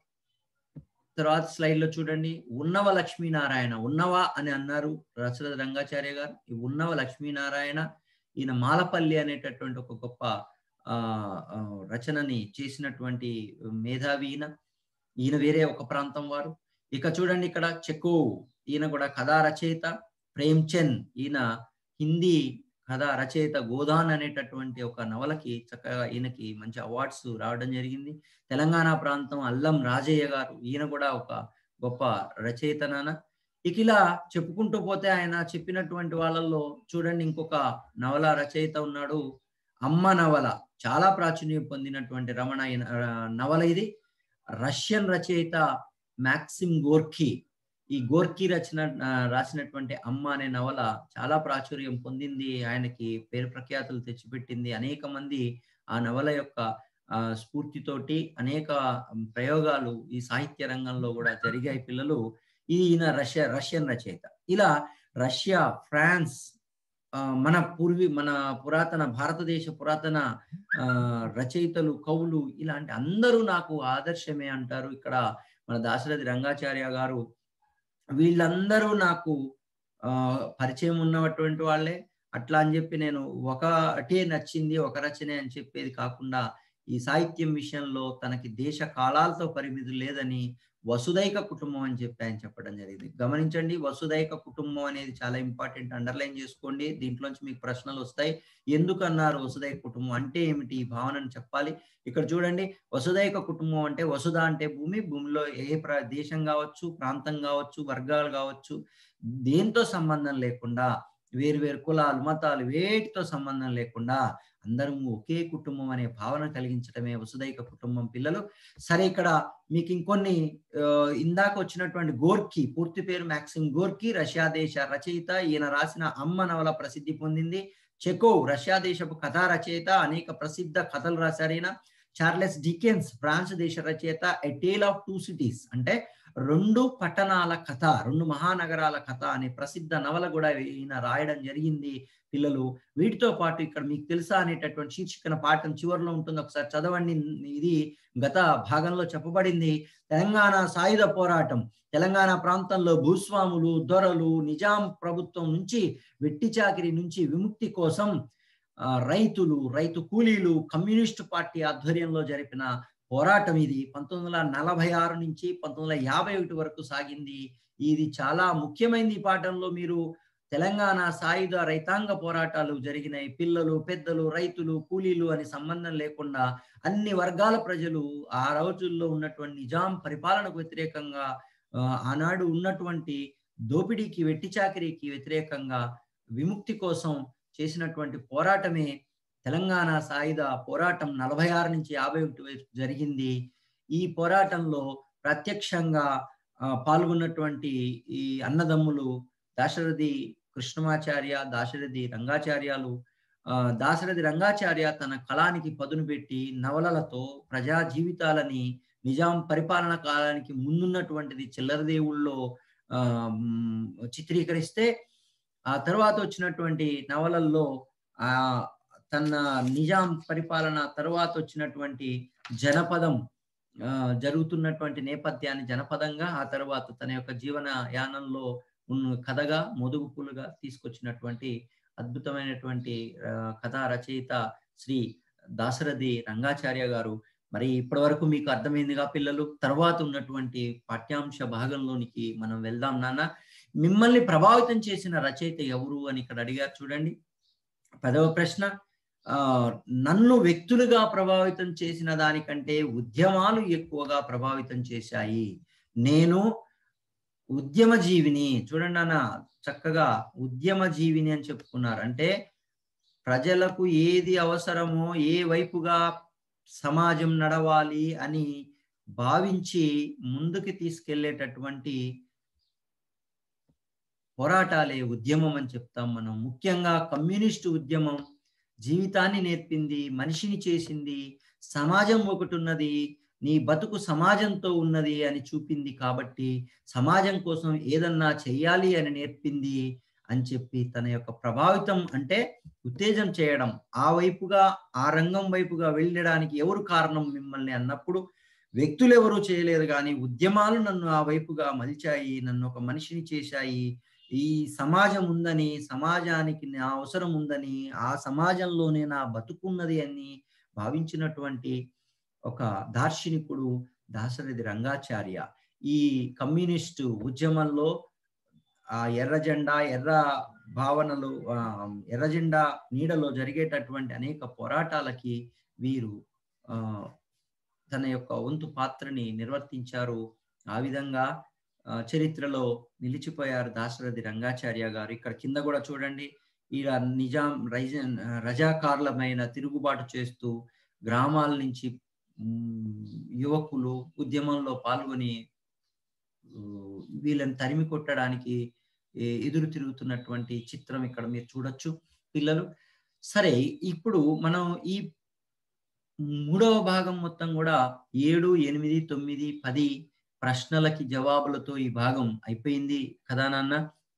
తర్వాత స్లైడ్ లో చూడండి ఉన్నవ లక్ష్మీనారాయణ ఉన్నవ అని అన్నారు రచన రంగాచార్య గారు ఈ ఉన్నవ లక్ష్మీనారాయణ ఈయన మాలపల్లి అనేటటువంటి ఒక గొప్ప ఆ ఆ, రచనని చేసినటువంటి మేధావి ఈయన ఈయన వేరే ఒక ప్రాంతం వారు ఇక చూడండి ఇక్కడ చెకో ఈయన కూడా కథా రచయిత ప్రేమ్చంద్ ఈయన హిందీ కథా రచయిత గోదాన్ అనేటటువంటి ఒక నవలకి చక్కగా ఈయనకి మంచి అవార్డ్స్ రావడం జరిగింది తెలంగాణ ప్రాంతం అల్లం రాజయ్య గారు ఈయన కూడా ఒక గొప్ప రచయిత నాన్న ఇక ఇలా చెప్పుకుంటూ పోతే ఆయన చెప్పినటువంటి వాళ్ళల్లో చూడండి ఇంకొక నవల రచయిత ఉన్నాడు అమ్మ నవల చాలా ప్రాచుర్యం పొందినటువంటి రమణ ఈయన- ఆ, నవల ఇది రష్యన్ రచయిత మ్యాక్సిమ్ గోర్కీ ఈ గోర్కీ రచన ఆ, రాసినటువంటి అమ్మ అనే నవల చాలా ప్రాచుర్యం పొందింది ఆయనకి పేరు ప్రఖ్యాతులు తెచ్చిపెట్టింది అనేక మంది ఆ నవల యొక్క ఆ, స్ఫూర్తితోటి అనేక ప్రయోగాలు ఈ సాహిత్య రంగంలో కూడా జరిగాయి పిల్లలు ఈయన రష్యా రష్యన్ రచయిత ఇలా రష్యా ఫ్రాన్స్ ఆ, మన పూర్వీ మన పురాతన భారతదేశ పురాతన ఆ, రచయితలు కవులు ఇలాంటి అందరూ నాకు ఆదర్శమే అంటారు ఇక్కడ మన దాశరథి రంగాచార్య గారు వీళ్ళందరూ నాకు ఆ పరిచయం ఉన్నటువంటి వాళ్ళే అట్లా అని చెప్పి నేను ఒకటే నచ్చింది ఒక రచనే అని చెప్పేది కాకుండా ఈ సాహిత్యం విషయంలో తనకి దేశ కాలాలతో పరిమితి లేదని వసుదైక కుటుంబం అని చెప్పి ఆయన చెప్పడం జరిగింది గమనించండి వసుదైక కుటుంబం అనేది చాలా ఇంపార్టెంట్ అండర్లైన్ చేసుకోండి దీంట్లోంచి మీకు ప్రశ్నలు వస్తాయి ఎందుకు అన్నారు వసుదైక కుటుంబం అంటే ఏమిటి ఈ భావనను చెప్పాలి ఇక్కడ చూడండి వసుదైక కుటుంబం అంటే వసుధ అంటే భూమి భూమిలో ఏ ప్ర దేశం కావచ్చు ప్రాంతం కావచ్చు వర్గాలు కావచ్చు దేంతో సంబంధం లేకుండా వేరు వేరు కులాలు మతాలు వేటితో సంబంధం లేకుండా అందరం ఒకే కుటుంబం అనే భావన కలిగించడమే వసుదైక కుటుంబం పిల్లలు సరే ఇక్కడ మీకు ఇంకొన్ని ఆ, ఇందాక వచ్చినటువంటి గోర్కీ పూర్తి పేరు మ్యాక్సిమ్ గోర్కీ రష్యా దేశ రచయిత ఈయన రాసిన అమ్మ నవల ప్రసిద్ధి పొందింది చెకో రష్యా దేశపు కథా రచయిత అనేక ప్రసిద్ధ కథలు రాశారు ఈయన చార్లెస్ డికెన్స్ ఫ్రాన్స్ దేశ రచయిత a tale of two cities అంటే రెండు పట్టణాల కథ రెండు మహానగరాల కథ అనే ప్రసిద్ధ నవల కూడా ఈయన రాయడం జరిగింది పిల్లలు వీటితో పాటు ఇక్కడ మీకు తెలుసా అనేటటువంటి శీర్షికన పాఠం చివరిలో ఉంటుంది ఒకసారి చదవండి ఇది గత భాగంలో చెప్పబడింది తెలంగాణ సాయుధ పోరాటం తెలంగాణ ప్రాంతంలో భూస్వాములు దొరలు నిజాం ప్రభుత్వం నుంచి వెట్టి చాకిరి నుంచి విముక్తి కోసం ఆ, రైతులు రైతు కూలీలు కమ్యూనిస్టు పార్టీ ఆధ్వర్యంలో జరిపిన పోరాటం ఇది పంతొమ్మిది వందల నలభై ఆరు నుంచి పంతొమ్మిది వందల యాభై ఒకటి వరకు సాగింది ఇది చాలా ముఖ్యమైనది ఈ పాఠంలో మీరు తెలంగాణ సాయుధ రైతాంగ పోరాటాలు జరిగినాయి పిల్లలు పెద్దలు రైతులు కూలీలు అని సంబంధం లేకుండా అన్ని వర్గాల ప్రజలు ఆ రోజుల్లో ఉన్నటువంటి నిజాం పరిపాలనకు వ్యతిరేకంగా ఆ, ఆనాడు ఉన్నటువంటి దోపిడీకి వెట్టి చాకిరీకి వ్యతిరేకంగా విముక్తి కోసం చేసినటువంటి పోరాటమే తెలంగాణ సాయుధ పోరాటం నలభై ఆరు నుంచి యాభై ఒకటి వరకు జరిగింది ఈ పోరాటంలో ప్రత్యక్షంగా ఆ, పాల్గొన్నటువంటి ఈ అన్నదమ్ములు దాశరథి కృష్ణమాచార్య దాశరథి రంగాచార్యాలు ఆ, దాశరథి రంగాచార్య తన కళానికి పదును పెట్టి నవలలతో ప్రజా జీవితాలని నిజాం పరిపాలన కాలానికి ముందున్నటువంటిది చిల్లర దేవుళ్ళలో ఆ, మ్, చిత్రీకరిస్తే ఆ తర్వాత వచ్చినటువంటి నవలల్లో ఆ తన నిజాం పరిపాలన తర్వాత వచ్చినటువంటి జనపదం ఆ, జరుగుతున్నటువంటి నేపథ్యాన్ని జనపదంగా ఆ తర్వాత తన యొక్క జీవన యానంలో ఉన్న కథగా మొదుగుపులుగా తీసుకొచ్చినటువంటి అద్భుతమైనటువంటి ఆ, కథా రచయిత శ్రీ దాశరథి రంగాచార్య గారు మరి ఇప్పటి వరకు మీకు అర్థమైందిగా పిల్లలు తర్వాత ఉన్నటువంటి పాఠ్యాంశ భాగంలోనికి మనం వెళ్దాం నాన్న మిమ్మల్ని ప్రభావితం చేసిన రచయిత ఎవరు అని ఇక్కడ అడిగారు చూడండి పదవ ప్రశ్న ఆ నన్ను వ్యక్తులుగా ప్రభావితం చేసిన దానికంటే ఉద్యమాలు ఎక్కువగా ప్రభావితం చేశాయి నేను ఉద్యమ జీవిని చూడండి అన్న చక్కగా ఉద్యమ జీవిని అని చెప్పుకున్నారు అంటే ప్రజలకు ఏది అవసరమో ఏ వైపుగా సమాజం నడవాలి అని భావించి ముందుకు తీసుకెళ్లేటటువంటి పోరాటాలే ఉద్యమం అని చెప్తాం మనం ముఖ్యంగా కమ్యూనిస్టు ఉద్యమం జీవితాన్ని నేర్పింది మనిషిని చేసింది సమాజం ఒకటి ఉన్నది నీ బతుకు సమాజంతో ఉన్నది అని చూపింది కాబట్టి సమాజం కోసం ఏదన్నా చెయ్యాలి అని నేర్పింది అని చెప్పి తన యొక్క ప్రభావితం అంటే ఉత్తేజం చేయడం ఆ వైపుగా ఆ రంగం వైపుగా వెళ్ళడానికి ఎవరు కారణం మిమ్మల్ని అన్నప్పుడు వ్యక్తులు ఎవరు చేయలేదు కానీ ఉద్యమాలు నన్ను ఆ వైపుగా మలిచాయి నన్ను ఒక మనిషిని చేశాయి ఈ సమాజం ఉందని సమాజానికి నా అవసరం ఉందని ఆ సమాజంలోనే నా బతుకున్నది అని భావించినటువంటి ఒక దార్శనికుడు దాశరథి రంగాచార్య ఈ కమ్యూనిస్టు ఉద్యమంలో ఆ ఎర్ర జెండా ఎర్ర భావనలు ఆ, ఎర్ర జెండా నీడలో జరిగేటటువంటి అనేక పోరాటాలకి వీరు ఆ తన యొక్క వంతు పాత్రని నిర్వర్తించారు ఆ విధంగా ఆ, చరిత్రలో నిలిచిపోయారు దాశరథి రంగాచార్య గారు ఇక్కడ కింద కూడా చూడండి ఈడ నిజాం రైజ రజాకారులమైన తిరుగుబాటు చేస్తూ గ్రామాల నుంచి ఉమ్, యువకులు ఉద్యమంలో పాల్గొని ఊ, వీళ్ళని తరిమి కొట్టడానికి ఏ- ఎదురు తిరుగుతున్నటువంటి చిత్రం ఇక్కడ మీరు చూడొచ్చు పిల్లలు సరే ఇప్పుడు మనం ఈ మూడవ భాగం మొత్తం కూడా ఏడు ఎనిమిది తొమ్మిది పది ప్రశ్నలకి జవాబులతో ఈ భాగం అయిపోయింది కదా నాన్న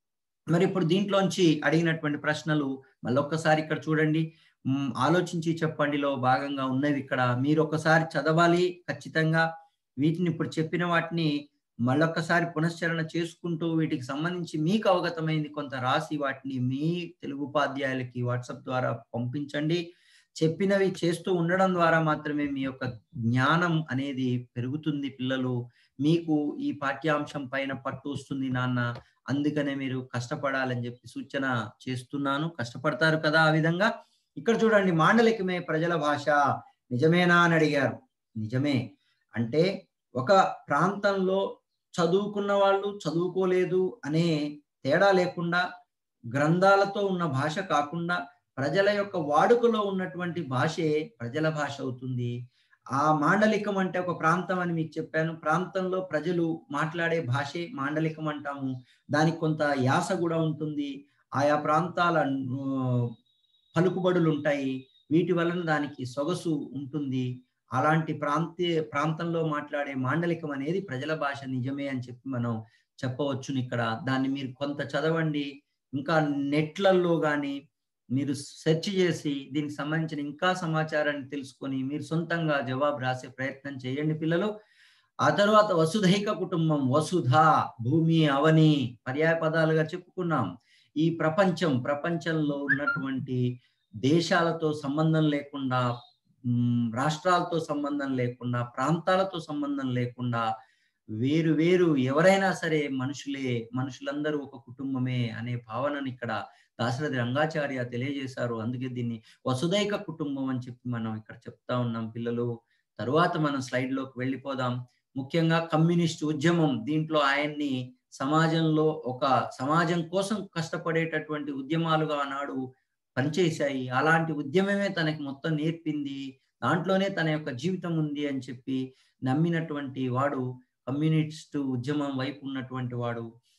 మరి ఇప్పుడు దీంట్లోంచి అడిగినటువంటి ప్రశ్నలు మళ్ళొక్కసారి ఇక్కడ చూడండి మ్, ఆలోచించి చెప్పండిలో భాగంగా ఉన్నవి ఇక్కడ మీరు ఒకసారి చదవాలి ఖచ్చితంగా వీటిని ఇప్పుడు చెప్పిన వాటిని మళ్ళొక్కసారి పునశ్చరణ చేసుకుంటూ వీటికి సంబంధించి మీకు అవగతమైంది కొంత రాసి వాటిని మీ తెలుగు ఉపాధ్యాయులకి వాట్సాప్ ద్వారా పంపించండి చెప్పినవి చేస్తూ ఉండడం ద్వారా మాత్రమే మీ యొక్క జ్ఞానం అనేది పెరుగుతుంది పిల్లలు మీకు ఈ పాఠ్యాంశం పైన పట్టు వస్తుంది నాన్న అందుకనే మీరు కష్టపడాలని చెప్పి సూచన చేస్తున్నాను కష్టపడతారు కదా ఆ విధంగా ఇక్కడ చూడండి మాండలికమే ప్రజల భాష నిజమేనా అని అడిగారు నిజమే అంటే ఒక ప్రాంతంలో చదువుకున్న వాళ్ళు చదువుకోలేదు అనే తేడా లేకుండా గ్రంథాలతో ఉన్న భాష కాకుండా ప్రజల యొక్క వాడుకలో ఉన్నటువంటి భాషే ప్రజల భాష అవుతుంది ఆ మాండలికం అంటే ఒక ప్రాంతం అని మీకు చెప్పాను ప్రాంతంలో ప్రజలు మాట్లాడే భాషే మాండలికం అంటాము దానికి కొంత యాస కూడా ఉంటుంది ఆయా ప్రాంతాల ఆ, పలుకుబడులు ఉంటాయి వీటి వలన దానికి సొగసు ఉంటుంది అలాంటి ప్రాంతీయ ప్రాంతంలో మాట్లాడే మాండలికం అనేది ప్రజల భాష నిజమే అని చెప్పి మనం చెప్పవచ్చును ఇక్కడ దాన్ని మీరు కొంత చదవండి ఇంకా నెట్లలో కానీ మీరు సెర్చ్ చేసి దీనికి సంబంధించిన ఇంకా సమాచారాన్ని తెలుసుకొని మీరు సొంతంగా జవాబు రాసే ప్రయత్నం చేయండి పిల్లలు ఆ తర్వాత వసుధైక కుటుంబం వసుధ భూమి అవని పర్యాయ పదాలుగా చెప్పుకున్నాం ఈ ప్రపంచం ప్రపంచంలో ఉన్నటువంటి దేశాలతో సంబంధం లేకుండా మ్, రాష్ట్రాలతో సంబంధం లేకుండా ప్రాంతాలతో సంబంధం లేకుండా వేరు వేరు ఎవరైనా సరే మనుషులే మనుషులందరూ ఒక కుటుంబమే అనే భావనని ఇక్కడ దాశరథి రంగాచార్య తెలియజేశారు అందుకే దీన్ని వసుదైక కుటుంబం అని చెప్పి మనం ఇక్కడ చెప్తా ఉన్నాం పిల్లలు తరువాత మనం స్లైడ్ లోకి వెళ్ళిపోదాం ముఖ్యంగా కమ్యూనిస్ట్ ఉద్యమం దీంట్లో ఆయన్ని సమాజంలో ఒక సమాజం కోసం కష్టపడేటటువంటి ఉద్యమాలుగా ఆనాడు పనిచేశాయి అలాంటి ఉద్యమమే తనకి మొత్తం నేర్పింది దాంట్లోనే తన యొక్క జీవితం ఉంది అని చెప్పి నమ్మినటువంటి వాడు కమ్యూనిస్ట్ ఉద్యమం వైపు ఉన్నటువంటి వాడు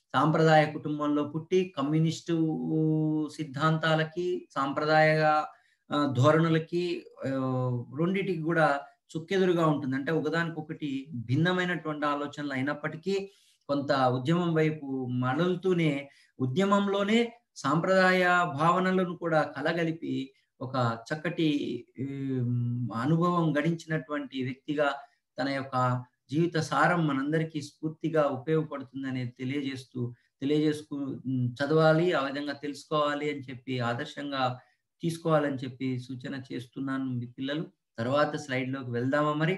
సాంప్రదాయ కుటుంబంలో పుట్టి కమ్యూనిస్టు సిద్ధాంతాలకి సాంప్రదాయ ఆ, ధోరణులకి ఆ, రెండిటికి కూడా చుక్కెదురుగా ఉంటుంది అంటే ఒకదానికొకటి భిన్నమైనటువంటి ఆలోచనలు అయినప్పటికీ కొంత ఉద్యమం వైపు మరలుతూనే ఉద్యమంలోనే సాంప్రదాయ భావనలను కూడా కలగలిపి ఒక చక్కటి ఉమ్, అనుభవం గడించినటువంటి వ్యక్తిగా తన యొక్క జీవిత సారం మనందరికీ స్ఫూర్తిగా ఉపయోగపడుతుందని తెలియజేస్తూ తెలియజేసుకు ఉమ్, చదవాలి ఆ విధంగా తెలుసుకోవాలి అని చెప్పి ఆదర్శంగా తీసుకోవాలని చెప్పి సూచన చేస్తున్నాను మీ పిల్లలు తర్వాత స్లైడ్ లోకి వెళ్దామా మరి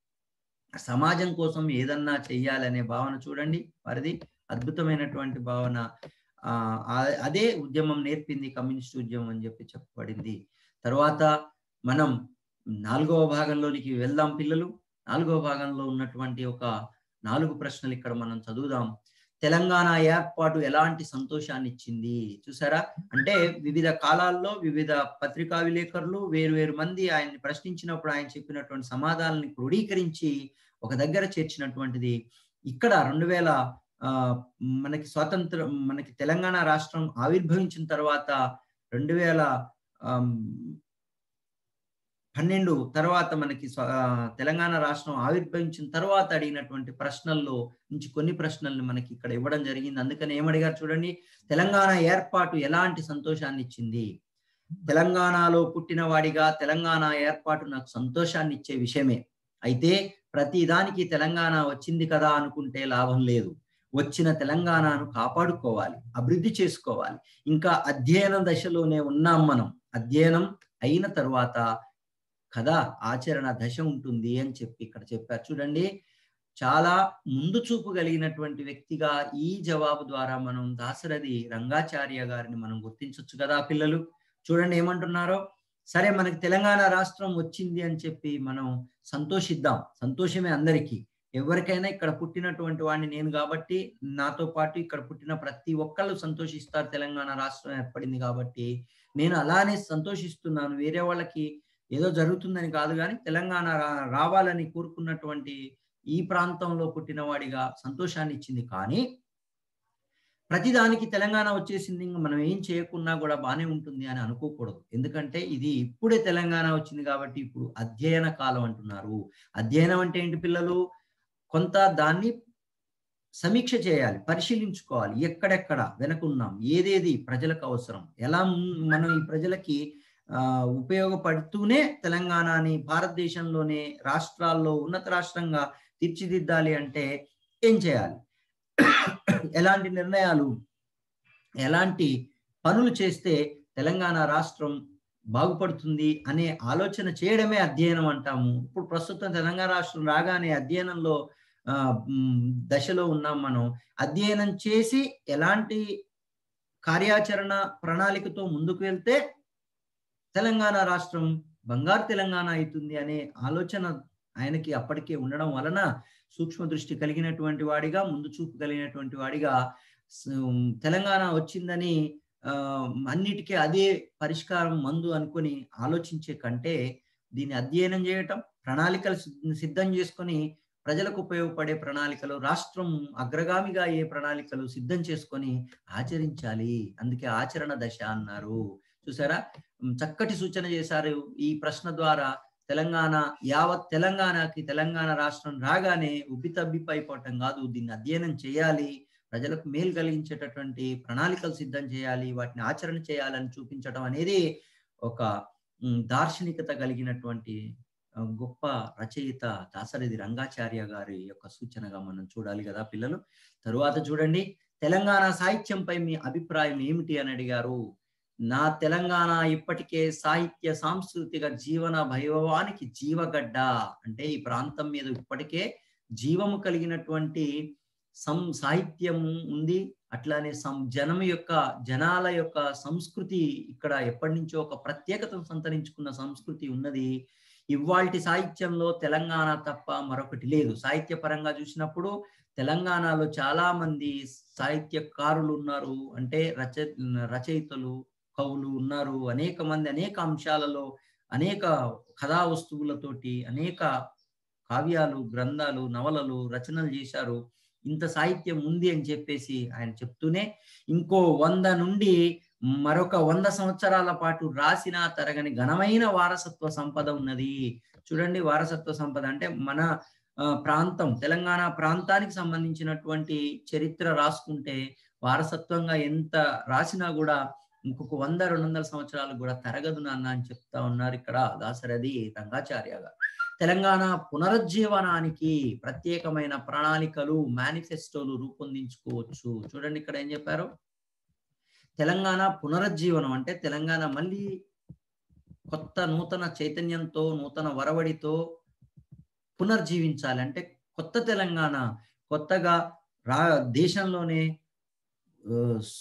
సమాజం కోసం ఏదన్నా చెయ్యాలనే భావన చూడండి వారిది అద్భుతమైనటువంటి భావన ఆ ఆ- అదే ఉద్యమం నేర్పింది కమ్యూనిస్ట్ ఉద్యమం అని చెప్పి చెప్పబడింది తర్వాత మనం నాలుగవ భాగంలోనికి వెళ్దాం పిల్లలు నాలుగవ భాగంలో ఉన్నటువంటి ఒక నాలుగు ప్రశ్నలు ఇక్కడ మనం చదువుదాం తెలంగాణ ఏర్పాటు ఎలాంటి సంతోషాన్ని ఇచ్చింది చూసారా అంటే వివిధ కాలాల్లో వివిధ పత్రికా విలేకరులు వేరు వేరు మంది ఆయన్ని ప్రశ్నించినప్పుడు ఆయన చెప్పినటువంటి సమాధానాన్ని క్రోడీకరించి ఒక దగ్గర చేర్చినటువంటిది ఇక్కడ రెండు వేల ఆ, మనకి స్వాతంత్రం మనకి తెలంగాణ రాష్ట్రం ఆవిర్భవించిన తర్వాత రెండు వేల ఆమ్, పన్నెండు తర్వాత మనకి స్వ- ఆ, తెలంగాణ రాష్ట్రం ఆవిర్భవించిన తర్వాత అడిగినటువంటి ప్రశ్నల్లో నుంచి కొన్ని ప్రశ్నల్ని మనకి ఇక్కడ ఇవ్వడం జరిగింది అందుకని ఏమడిగారు చూడండి తెలంగాణ ఏర్పాటు ఎలాంటి సంతోషాన్ని ఇచ్చింది తెలంగాణలో పుట్టిన వాడిగా తెలంగాణ ఏర్పాటు నాకు సంతోషాన్ని ఇచ్చే విషయమే అయితే ప్రతి దానికి తెలంగాణ వచ్చింది కదా అనుకుంటే లాభం లేదు వచ్చిన తెలంగాణను కాపాడుకోవాలి అభివృద్ధి చేసుకోవాలి ఇంకా అధ్యయన దశలోనే ఉన్నాం మనం అధ్యయనం అయిన తర్వాత కదా ఆచరణ దశ ఉంటుంది అని చెప్పి ఇక్కడ చెప్పారు చూడండి చాలా ముందు చూపు కలిగినటువంటి వ్యక్తిగా ఈ జవాబు ద్వారా మనం దాశరథి రంగాచార్య గారిని మనం గుర్తించవచ్చు కదా పిల్లలు చూడండి ఏమంటున్నారో సరే మనకి తెలంగాణ రాష్ట్రం వచ్చింది అని చెప్పి మనం సంతోషిద్దాం సంతోషమే అందరికీ ఎవరికైనా ఇక్కడ పుట్టినటువంటి వాడిని నేను కాబట్టి నాతో పాటు ఇక్కడ పుట్టిన ప్రతి ఒక్కళ్ళు సంతోషిస్తారు తెలంగాణ రాష్ట్రం ఏర్పడింది కాబట్టి నేను అలానే సంతోషిస్తున్నాను వేరే వాళ్ళకి ఏదో జరుగుతుందని కాదు కానీ తెలంగాణ రా- రావాలని కోరుకున్నటువంటి ఈ ప్రాంతంలో పుట్టిన వాడిగా సంతోషాన్ని ఇచ్చింది కానీ ప్రతిదానికి తెలంగాణ వచ్చేసింది ఇంకా మనం ఏం చేయకున్నా కూడా బాగానే ఉంటుంది అని అనుకోకూడదు ఎందుకంటే ఇది ఇప్పుడే తెలంగాణ వచ్చింది కాబట్టి ఇప్పుడు అధ్యయన కాలం అంటున్నారు అధ్యయనం అంటే ఏంటి పిల్లలు కొంత దాన్ని సమీక్ష చేయాలి పరిశీలించుకోవాలి ఎక్కడెక్కడ వెనకున్నాం ఏదేది ప్రజలకు అవసరం ఎలా మున్- మనం ఈ ప్రజలకి ఆ ఉపయోగపడుతూనే తెలంగాణని భారతదేశంలోనే రాష్ట్రాల్లో ఉన్నత రాష్ట్రంగా తీర్చిదిద్దాలి అంటే ఏం చేయాలి ఎలాంటి నిర్ణయాలు ఎలాంటి పనులు చేస్తే తెలంగాణ రాష్ట్రం బాగుపడుతుంది అనే ఆలోచన చేయడమే అధ్యయనం అంటాము ఇప్పుడు ప్రస్తుతం తెలంగాణ రాష్ట్రం రాగానే అధ్యయనంలో ఆ, మ్, దశలో ఉన్నాం మనం అధ్యయనం చేసి ఎలాంటి కార్యాచరణ ప్రణాళికతో ముందుకు వెళ్తే తెలంగాణ రాష్ట్రం బంగారు తెలంగాణ అవుతుంది అనే ఆలోచన ఆయనకి అప్పటికే ఉండడం వలన సూక్ష్మ దృష్టి కలిగినటువంటి వాడిగా ముందు చూపు కలిగినటువంటి వాడిగా స- తెలంగాణ వచ్చిందని ఆ, అన్నిటికీ అదే పరిష్కారం మందు అనుకొని ఆలోచించే కంటే దీన్ని అధ్యయనం చేయటం ప్రణాళికలు సిద్ధ- సిద్ధం చేసుకొని ప్రజలకు ఉపయోగపడే ప్రణాళికలు రాష్ట్రం అగ్రగామిగా ఏ ప్రణాళికలు సిద్ధం చేసుకొని ఆచరించాలి అందుకే ఆచరణ దశ అన్నారు చూసారా ఉమ్, చక్కటి సూచన చేశారు ఈ ప్రశ్న ద్వారా తెలంగాణ యావత్ తెలంగాణకి తెలంగాణ రాష్ట్రం రాగానే ఉబ్బితబ్బిపైపోవటం కాదు దీన్ని అధ్యయనం చేయాలి ప్రజలకు మేలు కలిగించేటటువంటి ప్రణాళికలు సిద్ధం చేయాలి వాటిని ఆచరణ చేయాలని చూపించడం అనేది ఒక ఉమ్, దార్శనికత కలిగినటువంటి ఆ, గొప్ప రచయిత దాసరథి రంగాచార్య గారి యొక్క సూచనగా మనం చూడాలి కదా పిల్లలు తరువాత చూడండి తెలంగాణ సాహిత్యంపై మీ అభిప్రాయం ఏమిటి అని అడిగారు నా తెలంగాణ ఇప్పటికే సాహిత్య సాంస్కృతిక జీవన వైభవానికి జీవగడ్డ అంటే ఈ ప్రాంతం మీద ఇప్పటికే జీవము కలిగినటువంటి సం సాహిత్యము ఉంది అట్లానే సం జనం యొక్క జనాల యొక్క సంస్కృతి ఇక్కడ ఎప్పటి నుంచో ఒక ప్రత్యేకతను సంతరించుకున్న సంస్కృతి ఉన్నది ఇవాల్టి సాహిత్యంలో తెలంగాణ తప్ప మరొకటి లేదు సాహిత్య పరంగా చూసినప్పుడు తెలంగాణలో చాలా మంది సాహిత్యకారులు ఉన్నారు అంటే రచ రచయితలు కవులు ఉన్నారు అనేక మంది అనేక అంశాలలో అనేక కథా వస్తువులతోటి అనేక కావ్యాలు గ్రంథాలు నవలలు రచనలు చేశారు ఇంత సాహిత్యం ఉంది అని చెప్పేసి ఆయన చెప్తూనే ఇంకో వంద నుండి మరొక వంద సంవత్సరాల పాటు రాసిన తరగని ఘనమైన వారసత్వ సంపద ఉన్నది చూడండి వారసత్వ సంపద అంటే మన ఆ, ప్రాంతం తెలంగాణ ప్రాంతానికి సంబంధించినటువంటి చరిత్ర రాసుకుంటే వారసత్వంగా ఎంత రాసినా కూడా ఇంకొక వంద రెండు వందల సంవత్సరాలు కూడా తరగదు నాన్న అని చెప్తా ఉన్నారు ఇక్కడ దాసరథి రంగాచార్య గారు తెలంగాణ పునరుజ్జీవనానికి ప్రత్యేకమైన ప్రణాళికలు మేనిఫెస్టోలు రూపొందించుకోవచ్చు చూడండి ఇక్కడ ఏం చెప్పారు తెలంగాణ పునరుజ్జీవనం అంటే తెలంగాణ మళ్ళీ కొత్త నూతన చైతన్యంతో నూతన వరవడితో పునర్జీవించాలి అంటే కొత్త తెలంగాణ కొత్తగా రా దేశంలోనే ఆ,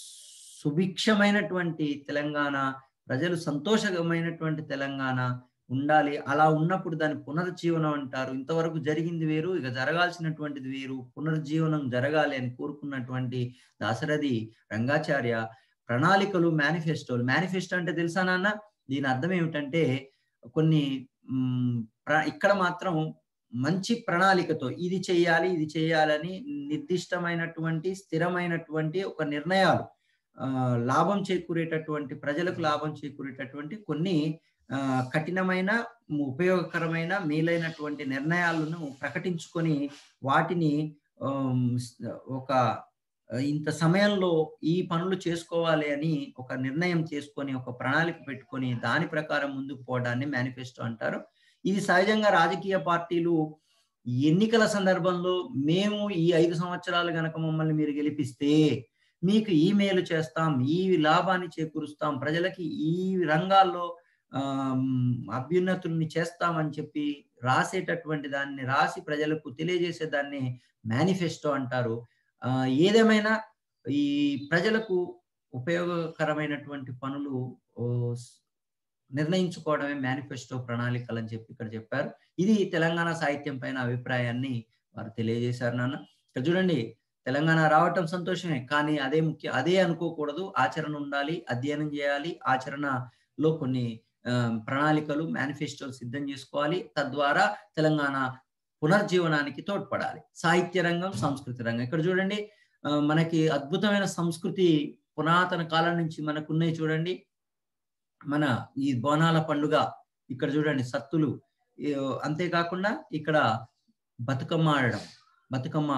సుభిక్షమైనటువంటి తెలంగాణ ప్రజలు సంతోషమైనటువంటి తెలంగాణ ఉండాలి అలా ఉన్నప్పుడు దాని పునరుజ్జీవనం అంటారు ఇంతవరకు జరిగింది వేరు ఇక జరగాల్సినటువంటిది వేరు పునరుజ్జీవనం జరగాలి అని కోరుకున్నటువంటి దాశరథి రంగాచార్య ప్రణాళికలు మేనిఫెస్టోలు మేనిఫెస్టో అంటే తెలుసా నాన్న దీని అర్థం ఏమిటంటే కొన్ని మ్, ప్ర- ఇక్కడ మాత్రం మంచి ప్రణాళికతో ఇది చేయాలి ఇది చేయాలని నిర్దిష్టమైనటువంటి స్థిరమైనటువంటి ఒక నిర్ణయాలు ఆ, లాభం చేకూరేటటువంటి ప్రజలకు లాభం చేకూరేటటువంటి కొన్ని ఆ, కఠినమైన ఉపయోగకరమైన మేలైనటువంటి నిర్ణయాలను ప్రకటించుకొని వాటిని ఆమ్, స్- ఒక ఆ, ఇంత సమయంలో ఈ పనులు చేసుకోవాలి అని ఒక నిర్ణయం చేసుకొని ఒక ప్రణాళిక పెట్టుకొని దాని ప్రకారం ముందుకు పోవడాన్ని మేనిఫెస్టో అంటారు ఇది సహజంగా రాజకీయ పార్టీలు ఎన్నికల సందర్భంలో మేము ఈ ఐదు సంవత్సరాలు గనక మమ్మల్ని మీరు గెలిపిస్తే మీకు ఈ మేలు చేస్తాం ఈ లాభాన్ని చేకూరుస్తాం ప్రజలకి ఈ రంగాల్లో ఆమ్, అభ్యున్నతుల్ని చేస్తామని చెప్పి రాసేటటువంటి దాన్ని రాసి ప్రజలకు తెలియజేసే దాన్ని మేనిఫెస్టో అంటారు ఆ, ఏదేమైనా ఈ ప్రజలకు ఉపయోగకరమైనటువంటి పనులు ఓ, స్- నిర్ణయించుకోవడమే మేనిఫెస్టో ప్రణాళికలు అని చెప్పి ఇక్కడ చెప్పారు ఇది తెలంగాణ సాహిత్యం పైన అభిప్రాయాన్ని వారు తెలియజేశారు నాన్న ఇక్కడ చూడండి తెలంగాణ రావటం సంతోషమే కానీ అదే ముఖ్య అదే అనుకోకూడదు ఆచరణ ఉండాలి అధ్యయనం చేయాలి ఆచరణలో కొన్ని ఆ, ప్రణాళికలు మేనిఫెస్టోలు సిద్ధం చేసుకోవాలి తద్వారా తెలంగాణ పునర్జీవనానికి తోడ్పడాలి సాహిత్య రంగం సంస్కృతి రంగం ఇక్కడ చూడండి ఆ, మనకి అద్భుతమైన సంస్కృతి పురాతన కాలం నుంచి మనకు ఉన్నాయి చూడండి మన ఈ బోనాల పండుగ ఇక్కడ చూడండి సత్తులు ఈ, అంతేకాకుండా ఇక్కడ బతుకమ్మ ఆడడం బతుకమ్మ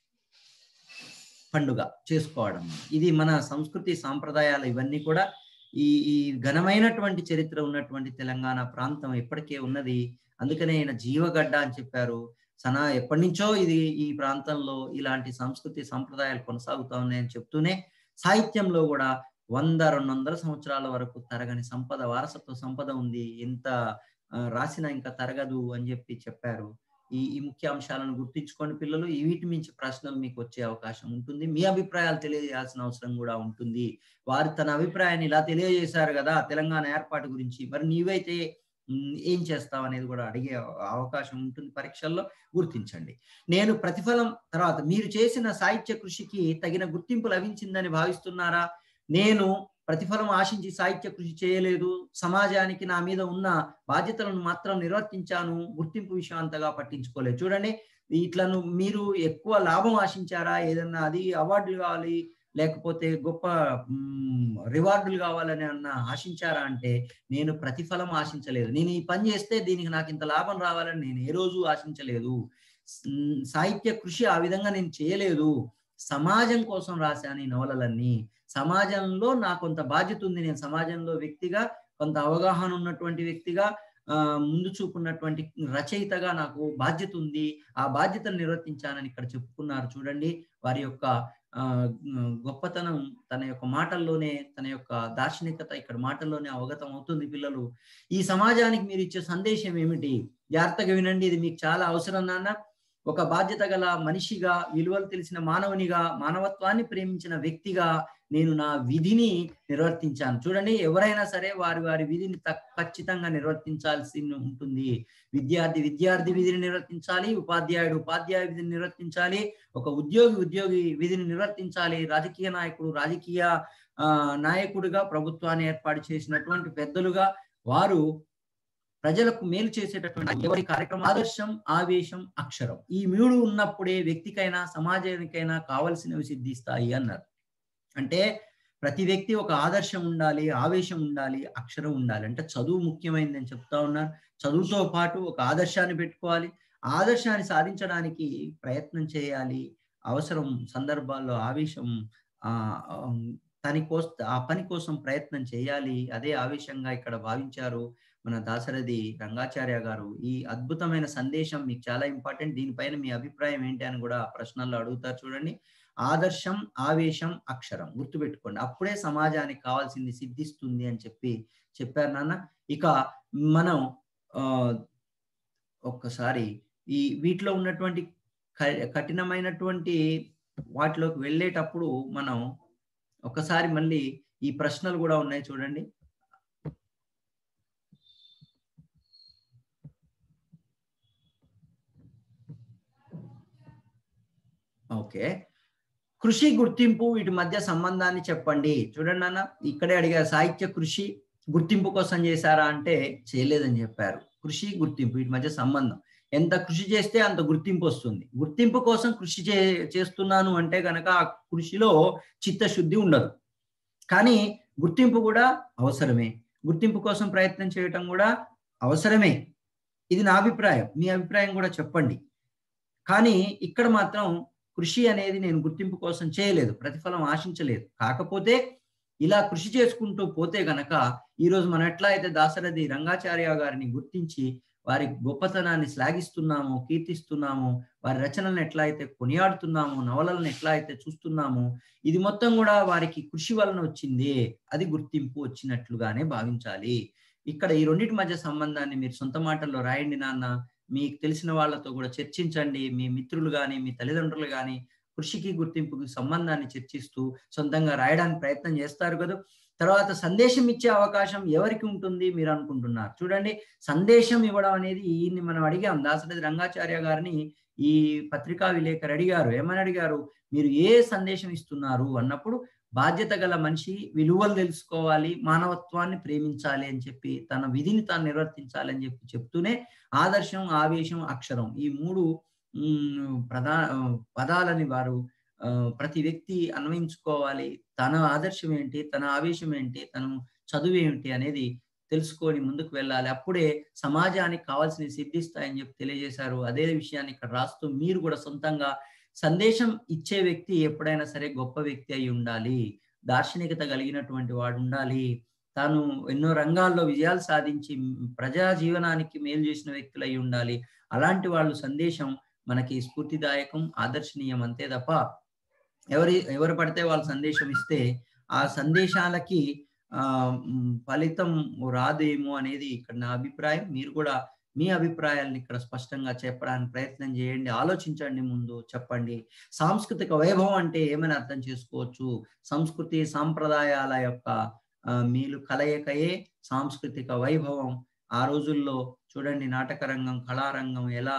పండుగ చేసుకోవడం ఇది మన సంస్కృతి సాంప్రదాయాలు ఇవన్నీ కూడా ఈ ఈ ఘనమైనటువంటి చరిత్ర ఉన్నటువంటి తెలంగాణ ప్రాంతం ఎప్పటికే ఉన్నది అందుకనే ఆయన జీవగడ్డ అని చెప్పారు సనా ఎప్పటి నుంచో ఇది ఈ ప్రాంతంలో ఇలాంటి సంస్కృతి సంప్రదాయాలు కొనసాగుతా ఉన్నాయని చెప్తూనే సాహిత్యంలో కూడా వంద రెండు వందల సంవత్సరాల వరకు తరగని సంపద వారసత్వ సంపద ఉంది ఎంత ఆ, రాసినా ఇంకా తరగదు అని చెప్పి చెప్పారు ఈ ఈ ముఖ్య అంశాలను గుర్తించుకోండి పిల్లలు ఈ వీటి మించి ప్రశ్నలు మీకు వచ్చే అవకాశం ఉంటుంది మీ అభిప్రాయాలు తెలియజేయాల్సిన అవసరం కూడా ఉంటుంది వారు తన అభిప్రాయాన్ని ఇలా తెలియజేశారు కదా తెలంగాణ ఏర్పాటు గురించి మరి నీవైతే ఉమ్, ఏం చేస్తావు అనేది కూడా అడిగే అవకాశం ఉంటుంది పరీక్షల్లో గుర్తించండి నేను ప్రతిఫలం తర్వాత మీరు చేసిన సాహిత్య కృషికి తగిన గుర్తింపు లభించిందని భావిస్తున్నారా నేను ప్రతిఫలం ఆశించి సాహిత్య కృషి చేయలేదు సమాజానికి నా మీద ఉన్న బాధ్యతలను మాత్రం నిర్వర్తించాను గుర్తింపు విషయం అంతగా పట్టించుకోలేదు చూడండి ఇట్లను మీరు ఎక్కువ లాభం ఆశించారా ఏదన్నా అది అవార్డులు కావాలి లేకపోతే గొప్ప మ్, రివార్డులు కావాలని అన్న ఆశించారా అంటే నేను ప్రతిఫలం ఆశించలేదు నేను ఈ పని చేస్తే దీనికి నాకు ఇంత లాభం రావాలని నేను ఏ రోజు ఆశించలేదు స్- సాహిత్య కృషి ఆ విధంగా నేను చేయలేదు సమాజం కోసం రాశాను ఈ నవలలన్నీ సమాజంలో నా కొంత బాధ్యత ఉంది నేను సమాజంలో వ్యక్తిగా కొంత అవగాహన ఉన్నటువంటి వ్యక్తిగా ఆ, ముందు చూపున్నటువంటి రచయితగా నాకు బాధ్యత ఉంది ఆ బాధ్యతను నిర్వర్తించానని ఇక్కడ చెప్పుకున్నారు చూడండి వారి యొక్క ఆ గొప్పతనం తన యొక్క మాటల్లోనే తన యొక్క దార్శనికత ఇక్కడ మాటల్లోనే అవగతం అవుతుంది పిల్లలు ఈ సమాజానికి మీరు ఇచ్చే సందేశం ఏమిటి జాగ్రత్తగా వినండి ఇది మీకు చాలా అవసరం నాన్న ఒక బాధ్యత గల మనిషిగా విలువలు తెలిసిన మానవునిగా మానవత్వాన్ని ప్రేమించిన వ్యక్తిగా నేను నా విధిని నిర్వర్తించాను చూడండి ఎవరైనా సరే వారి వారి విధిని త- ఖచ్చితంగా నిర్వర్తించాల్సి ఉంటుంది విద్యార్థి విద్యార్థి విధిని నిర్వర్తించాలి ఉపాధ్యాయుడు ఉపాధ్యాయ విధిని నిర్వర్తించాలి ఒక ఉద్యోగి ఉద్యోగి విధిని నిర్వర్తించాలి రాజకీయ నాయకుడు రాజకీయ ఆ, నాయకుడిగా ప్రభుత్వాన్ని ఏర్పాటు చేసినటువంటి పెద్దలుగా వారు ప్రజలకు మేలు చేసేటటువంటి ఎవరి కార్యక్రమం ఆదర్శం ఆవేశం అక్షరం ఈ మూడు ఉన్నప్పుడే వ్యక్తికైనా సమాజానికైనా కావలసినవి సిద్ధిస్తాయి అన్నారు అంటే ప్రతి వ్యక్తి ఒక ఆదర్శం ఉండాలి ఆవేశం ఉండాలి అక్షరం ఉండాలి అంటే చదువు ముఖ్యమైనదని చెప్తా ఉన్నారు చదువుతో పాటు ఒక ఆదర్శాన్ని పెట్టుకోవాలి ఆదర్శాన్ని సాధించడానికి ప్రయత్నం చేయాలి అవసరం సందర్భాల్లో ఆవేశం ఆ తని కోస ఆ పని కోసం ప్రయత్నం చేయాలి అదే ఆవేశంగా ఇక్కడ భావించారు మన దాశరథి రంగాచార్య గారు ఈ అద్భుతమైన సందేశం మీకు చాలా ఇంపార్టెంట్ దీనిపైన మీ అభిప్రాయం ఏంటి అని కూడా ప్రశ్నల్లో అడుగుతారు చూడండి ఆదర్శం ఆవేశం అక్షరం గుర్తుపెట్టుకోండి అప్పుడే సమాజానికి కావాల్సింది సిద్ధిస్తుంది అని చెప్పి చెప్పారు నాన్న ఇక మనం ఆ ఒక్కసారి ఈ వీటిలో ఉన్నటువంటి కఠినమైనటువంటి వాటిలోకి వెళ్ళేటప్పుడు మనం ఒకసారి మళ్ళీ ఈ ప్రశ్నలు కూడా ఉన్నాయి చూడండి ఓకే కృషి గుర్తింపు వీటి మధ్య సంబంధాన్ని చెప్పండి చూడండి అన్న ఇక్కడే అడిగారు సాహిత్య కృషి గుర్తింపు కోసం చేశారా అంటే చేయలేదని చెప్పారు కృషి గుర్తింపు వీటి మధ్య సంబంధం ఎంత కృషి చేస్తే అంత గుర్తింపు వస్తుంది గుర్తింపు కోసం కృషి చే చేస్తున్నాను అంటే కనుక ఆ కృషిలో చిత్తశుద్ధి ఉండదు కానీ గుర్తింపు కూడా అవసరమే గుర్తింపు కోసం ప్రయత్నం చేయటం కూడా అవసరమే ఇది నా అభిప్రాయం మీ అభిప్రాయం కూడా చెప్పండి కానీ ఇక్కడ మాత్రం కృషి అనేది నేను గుర్తింపు కోసం చేయలేదు ప్రతిఫలం ఆశించలేదు కాకపోతే ఇలా కృషి చేసుకుంటూ పోతే గనక ఈరోజు మనం ఎట్లా అయితే దాశరథి రంగాచార్య గారిని గుర్తించి వారి గొప్పతనాన్ని శ్లాఘిస్తున్నాము కీర్తిస్తున్నాము వారి రచనలను ఎట్లా అయితే కొనియాడుతున్నాము నవలలను ఎట్లా అయితే చూస్తున్నాము ఇది మొత్తం కూడా వారికి కృషి వలన వచ్చింది అది గుర్తింపు వచ్చినట్లుగానే భావించాలి ఇక్కడ ఈ రెండింటి మధ్య సంబంధాన్ని మీరు సొంత మాటల్లో రాయండి నాన్న మీకు తెలిసిన వాళ్ళతో కూడా చర్చించండి మీ మిత్రులు కానీ మీ తల్లిదండ్రులు కానీ కృషికి గుర్తింపుకి సంబంధాన్ని చర్చిస్తూ సొంతంగా రాయడానికి ప్రయత్నం చేస్తారు కదా తర్వాత సందేశం ఇచ్చే అవకాశం ఎవరికి ఉంటుంది మీరు అనుకుంటున్నారు చూడండి సందేశం ఇవ్వడం అనేది ఈయన్ని మనం అడిగాం దాసరథి రంగాచార్య గారిని ఈ పత్రికా విలేకరు అడిగారు ఏమని అడిగారు మీరు ఏ సందేశం ఇస్తున్నారు అన్నప్పుడు బాధ్యత గల మనిషి విలువలు తెలుసుకోవాలి మానవత్వాన్ని ప్రేమించాలి అని చెప్పి తన విధిని తాను నిర్వర్తించాలి అని చెప్పి చెప్తూనే ఆదర్శం ఆవేశం అక్షరం ఈ మూడు ప్రధా పదాలని వారు ప్రతి వ్యక్తి అన్వయించుకోవాలి తన ఆదర్శం ఏంటి తన ఆవేశం ఏంటి తను చదువు ఏమిటి అనేది తెలుసుకొని ముందుకు వెళ్ళాలి అప్పుడే సమాజానికి కావాల్సిన సిద్ధిస్తాయని చెప్పి తెలియజేశారు అదే విషయాన్ని ఇక్కడ రాస్తూ మీరు కూడా సొంతంగా సందేశం ఇచ్చే వ్యక్తి ఎప్పుడైనా సరే గొప్ప వ్యక్తి అయి ఉండాలి దార్శనికత కలిగినటువంటి వాడు ఉండాలి తాను ఎన్నో రంగాల్లో విజయాలు సాధించి ప్రజా జీవనానికి మేలు చేసిన వ్యక్తులు అయి ఉండాలి అలాంటి వాళ్ళు సందేశం మనకి స్ఫూర్తిదాయకం ఆదర్శనీయం అంతే తప్ప ఎవరి ఎవరు పడితే వాళ్ళ సందేశం ఇస్తే ఆ సందేశాలకి ఆ ఫలితం రాదేమో అనేది ఇక్కడ నా అభిప్రాయం మీరు కూడా మీ అభిప్రాయాలను ఇక్కడ స్పష్టంగా చెప్పడానికి ప్రయత్నం చేయండి ఆలోచించండి ముందు చెప్పండి సాంస్కృతిక వైభవం అంటే ఏమని అర్థం చేసుకోవచ్చు సంస్కృతి సాంప్రదాయాల యొక్క మీలు కలయికయే సాంస్కృతిక వైభవం ఆ రోజుల్లో చూడండి నాటక రంగం కళారంగం ఎలా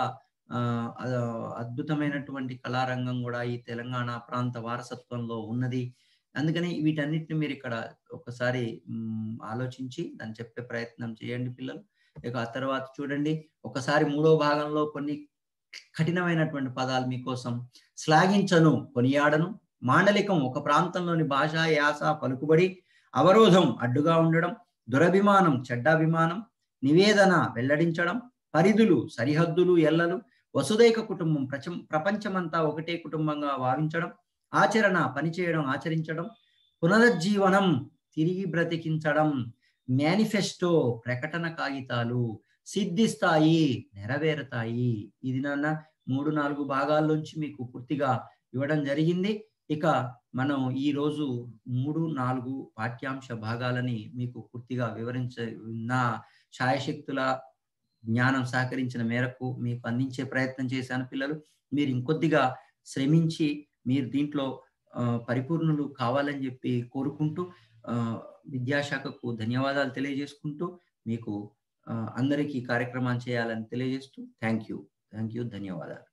అద్భుతమైనటువంటి కళారంగం కూడా ఈ తెలంగాణ ప్రాంత వారసత్వంలో ఉన్నది అందుకని వీటన్నిటిని మీరు ఇక్కడ ఒకసారి ఆలోచించి దాన్ని చెప్పే ప్రయత్నం చేయండి పిల్లలు ఇక ఆ తర్వాత చూడండి ఒకసారి మూడో భాగంలో కొన్ని కఠినమైనటువంటి పదాలు మీకోసం శ్లాఘించను కొనియాడను మాండలికం ఒక ప్రాంతంలోని భాష యాస పలుకుబడి అవరోధం అడ్డుగా ఉండడం దురభిమానం చెడ్డాభిమానం నివేదన వెల్లడించడం పరిధులు సరిహద్దులు ఎల్లలు వసుదైక కుటుంబం ప్రచ ప్రపంచమంతా ఒకటే కుటుంబంగా భావించడం ఆచరణ పనిచేయడం ఆచరించడం పునరుజ్జీవనం తిరిగి బ్రతికించడం మేనిఫెస్టో ప్రకటన కాగితాలు సిద్ధిస్తాయి నెరవేరుతాయి ఇది నాన్న మూడు నాలుగు భాగాల్లోంచి మీకు పూర్తిగా ఇవ్వడం జరిగింది ఇక మనం ఈ రోజు మూడు నాలుగు పాఠ్యాంశ భాగాలని మీకు పూర్తిగా వివరించ నా ఛాయశక్తుల జ్ఞానం సహకరించిన మేరకు మీకు అందించే ప్రయత్నం చేశాను పిల్లలు మీరు ఇంకొద్దిగా శ్రమించి మీరు దీంట్లో పరిపూర్ణులు కావాలని చెప్పి కోరుకుంటూ విద్యాశాఖకు ధన్యవాదాలు తెలియజేసుకుంటూ మీకు అందరికీ కార్యక్రమాలు చేయాలని తెలియజేస్తూ థ్యాంక్ యూ థ్యాంక్ యూ ధన్యవాదాలు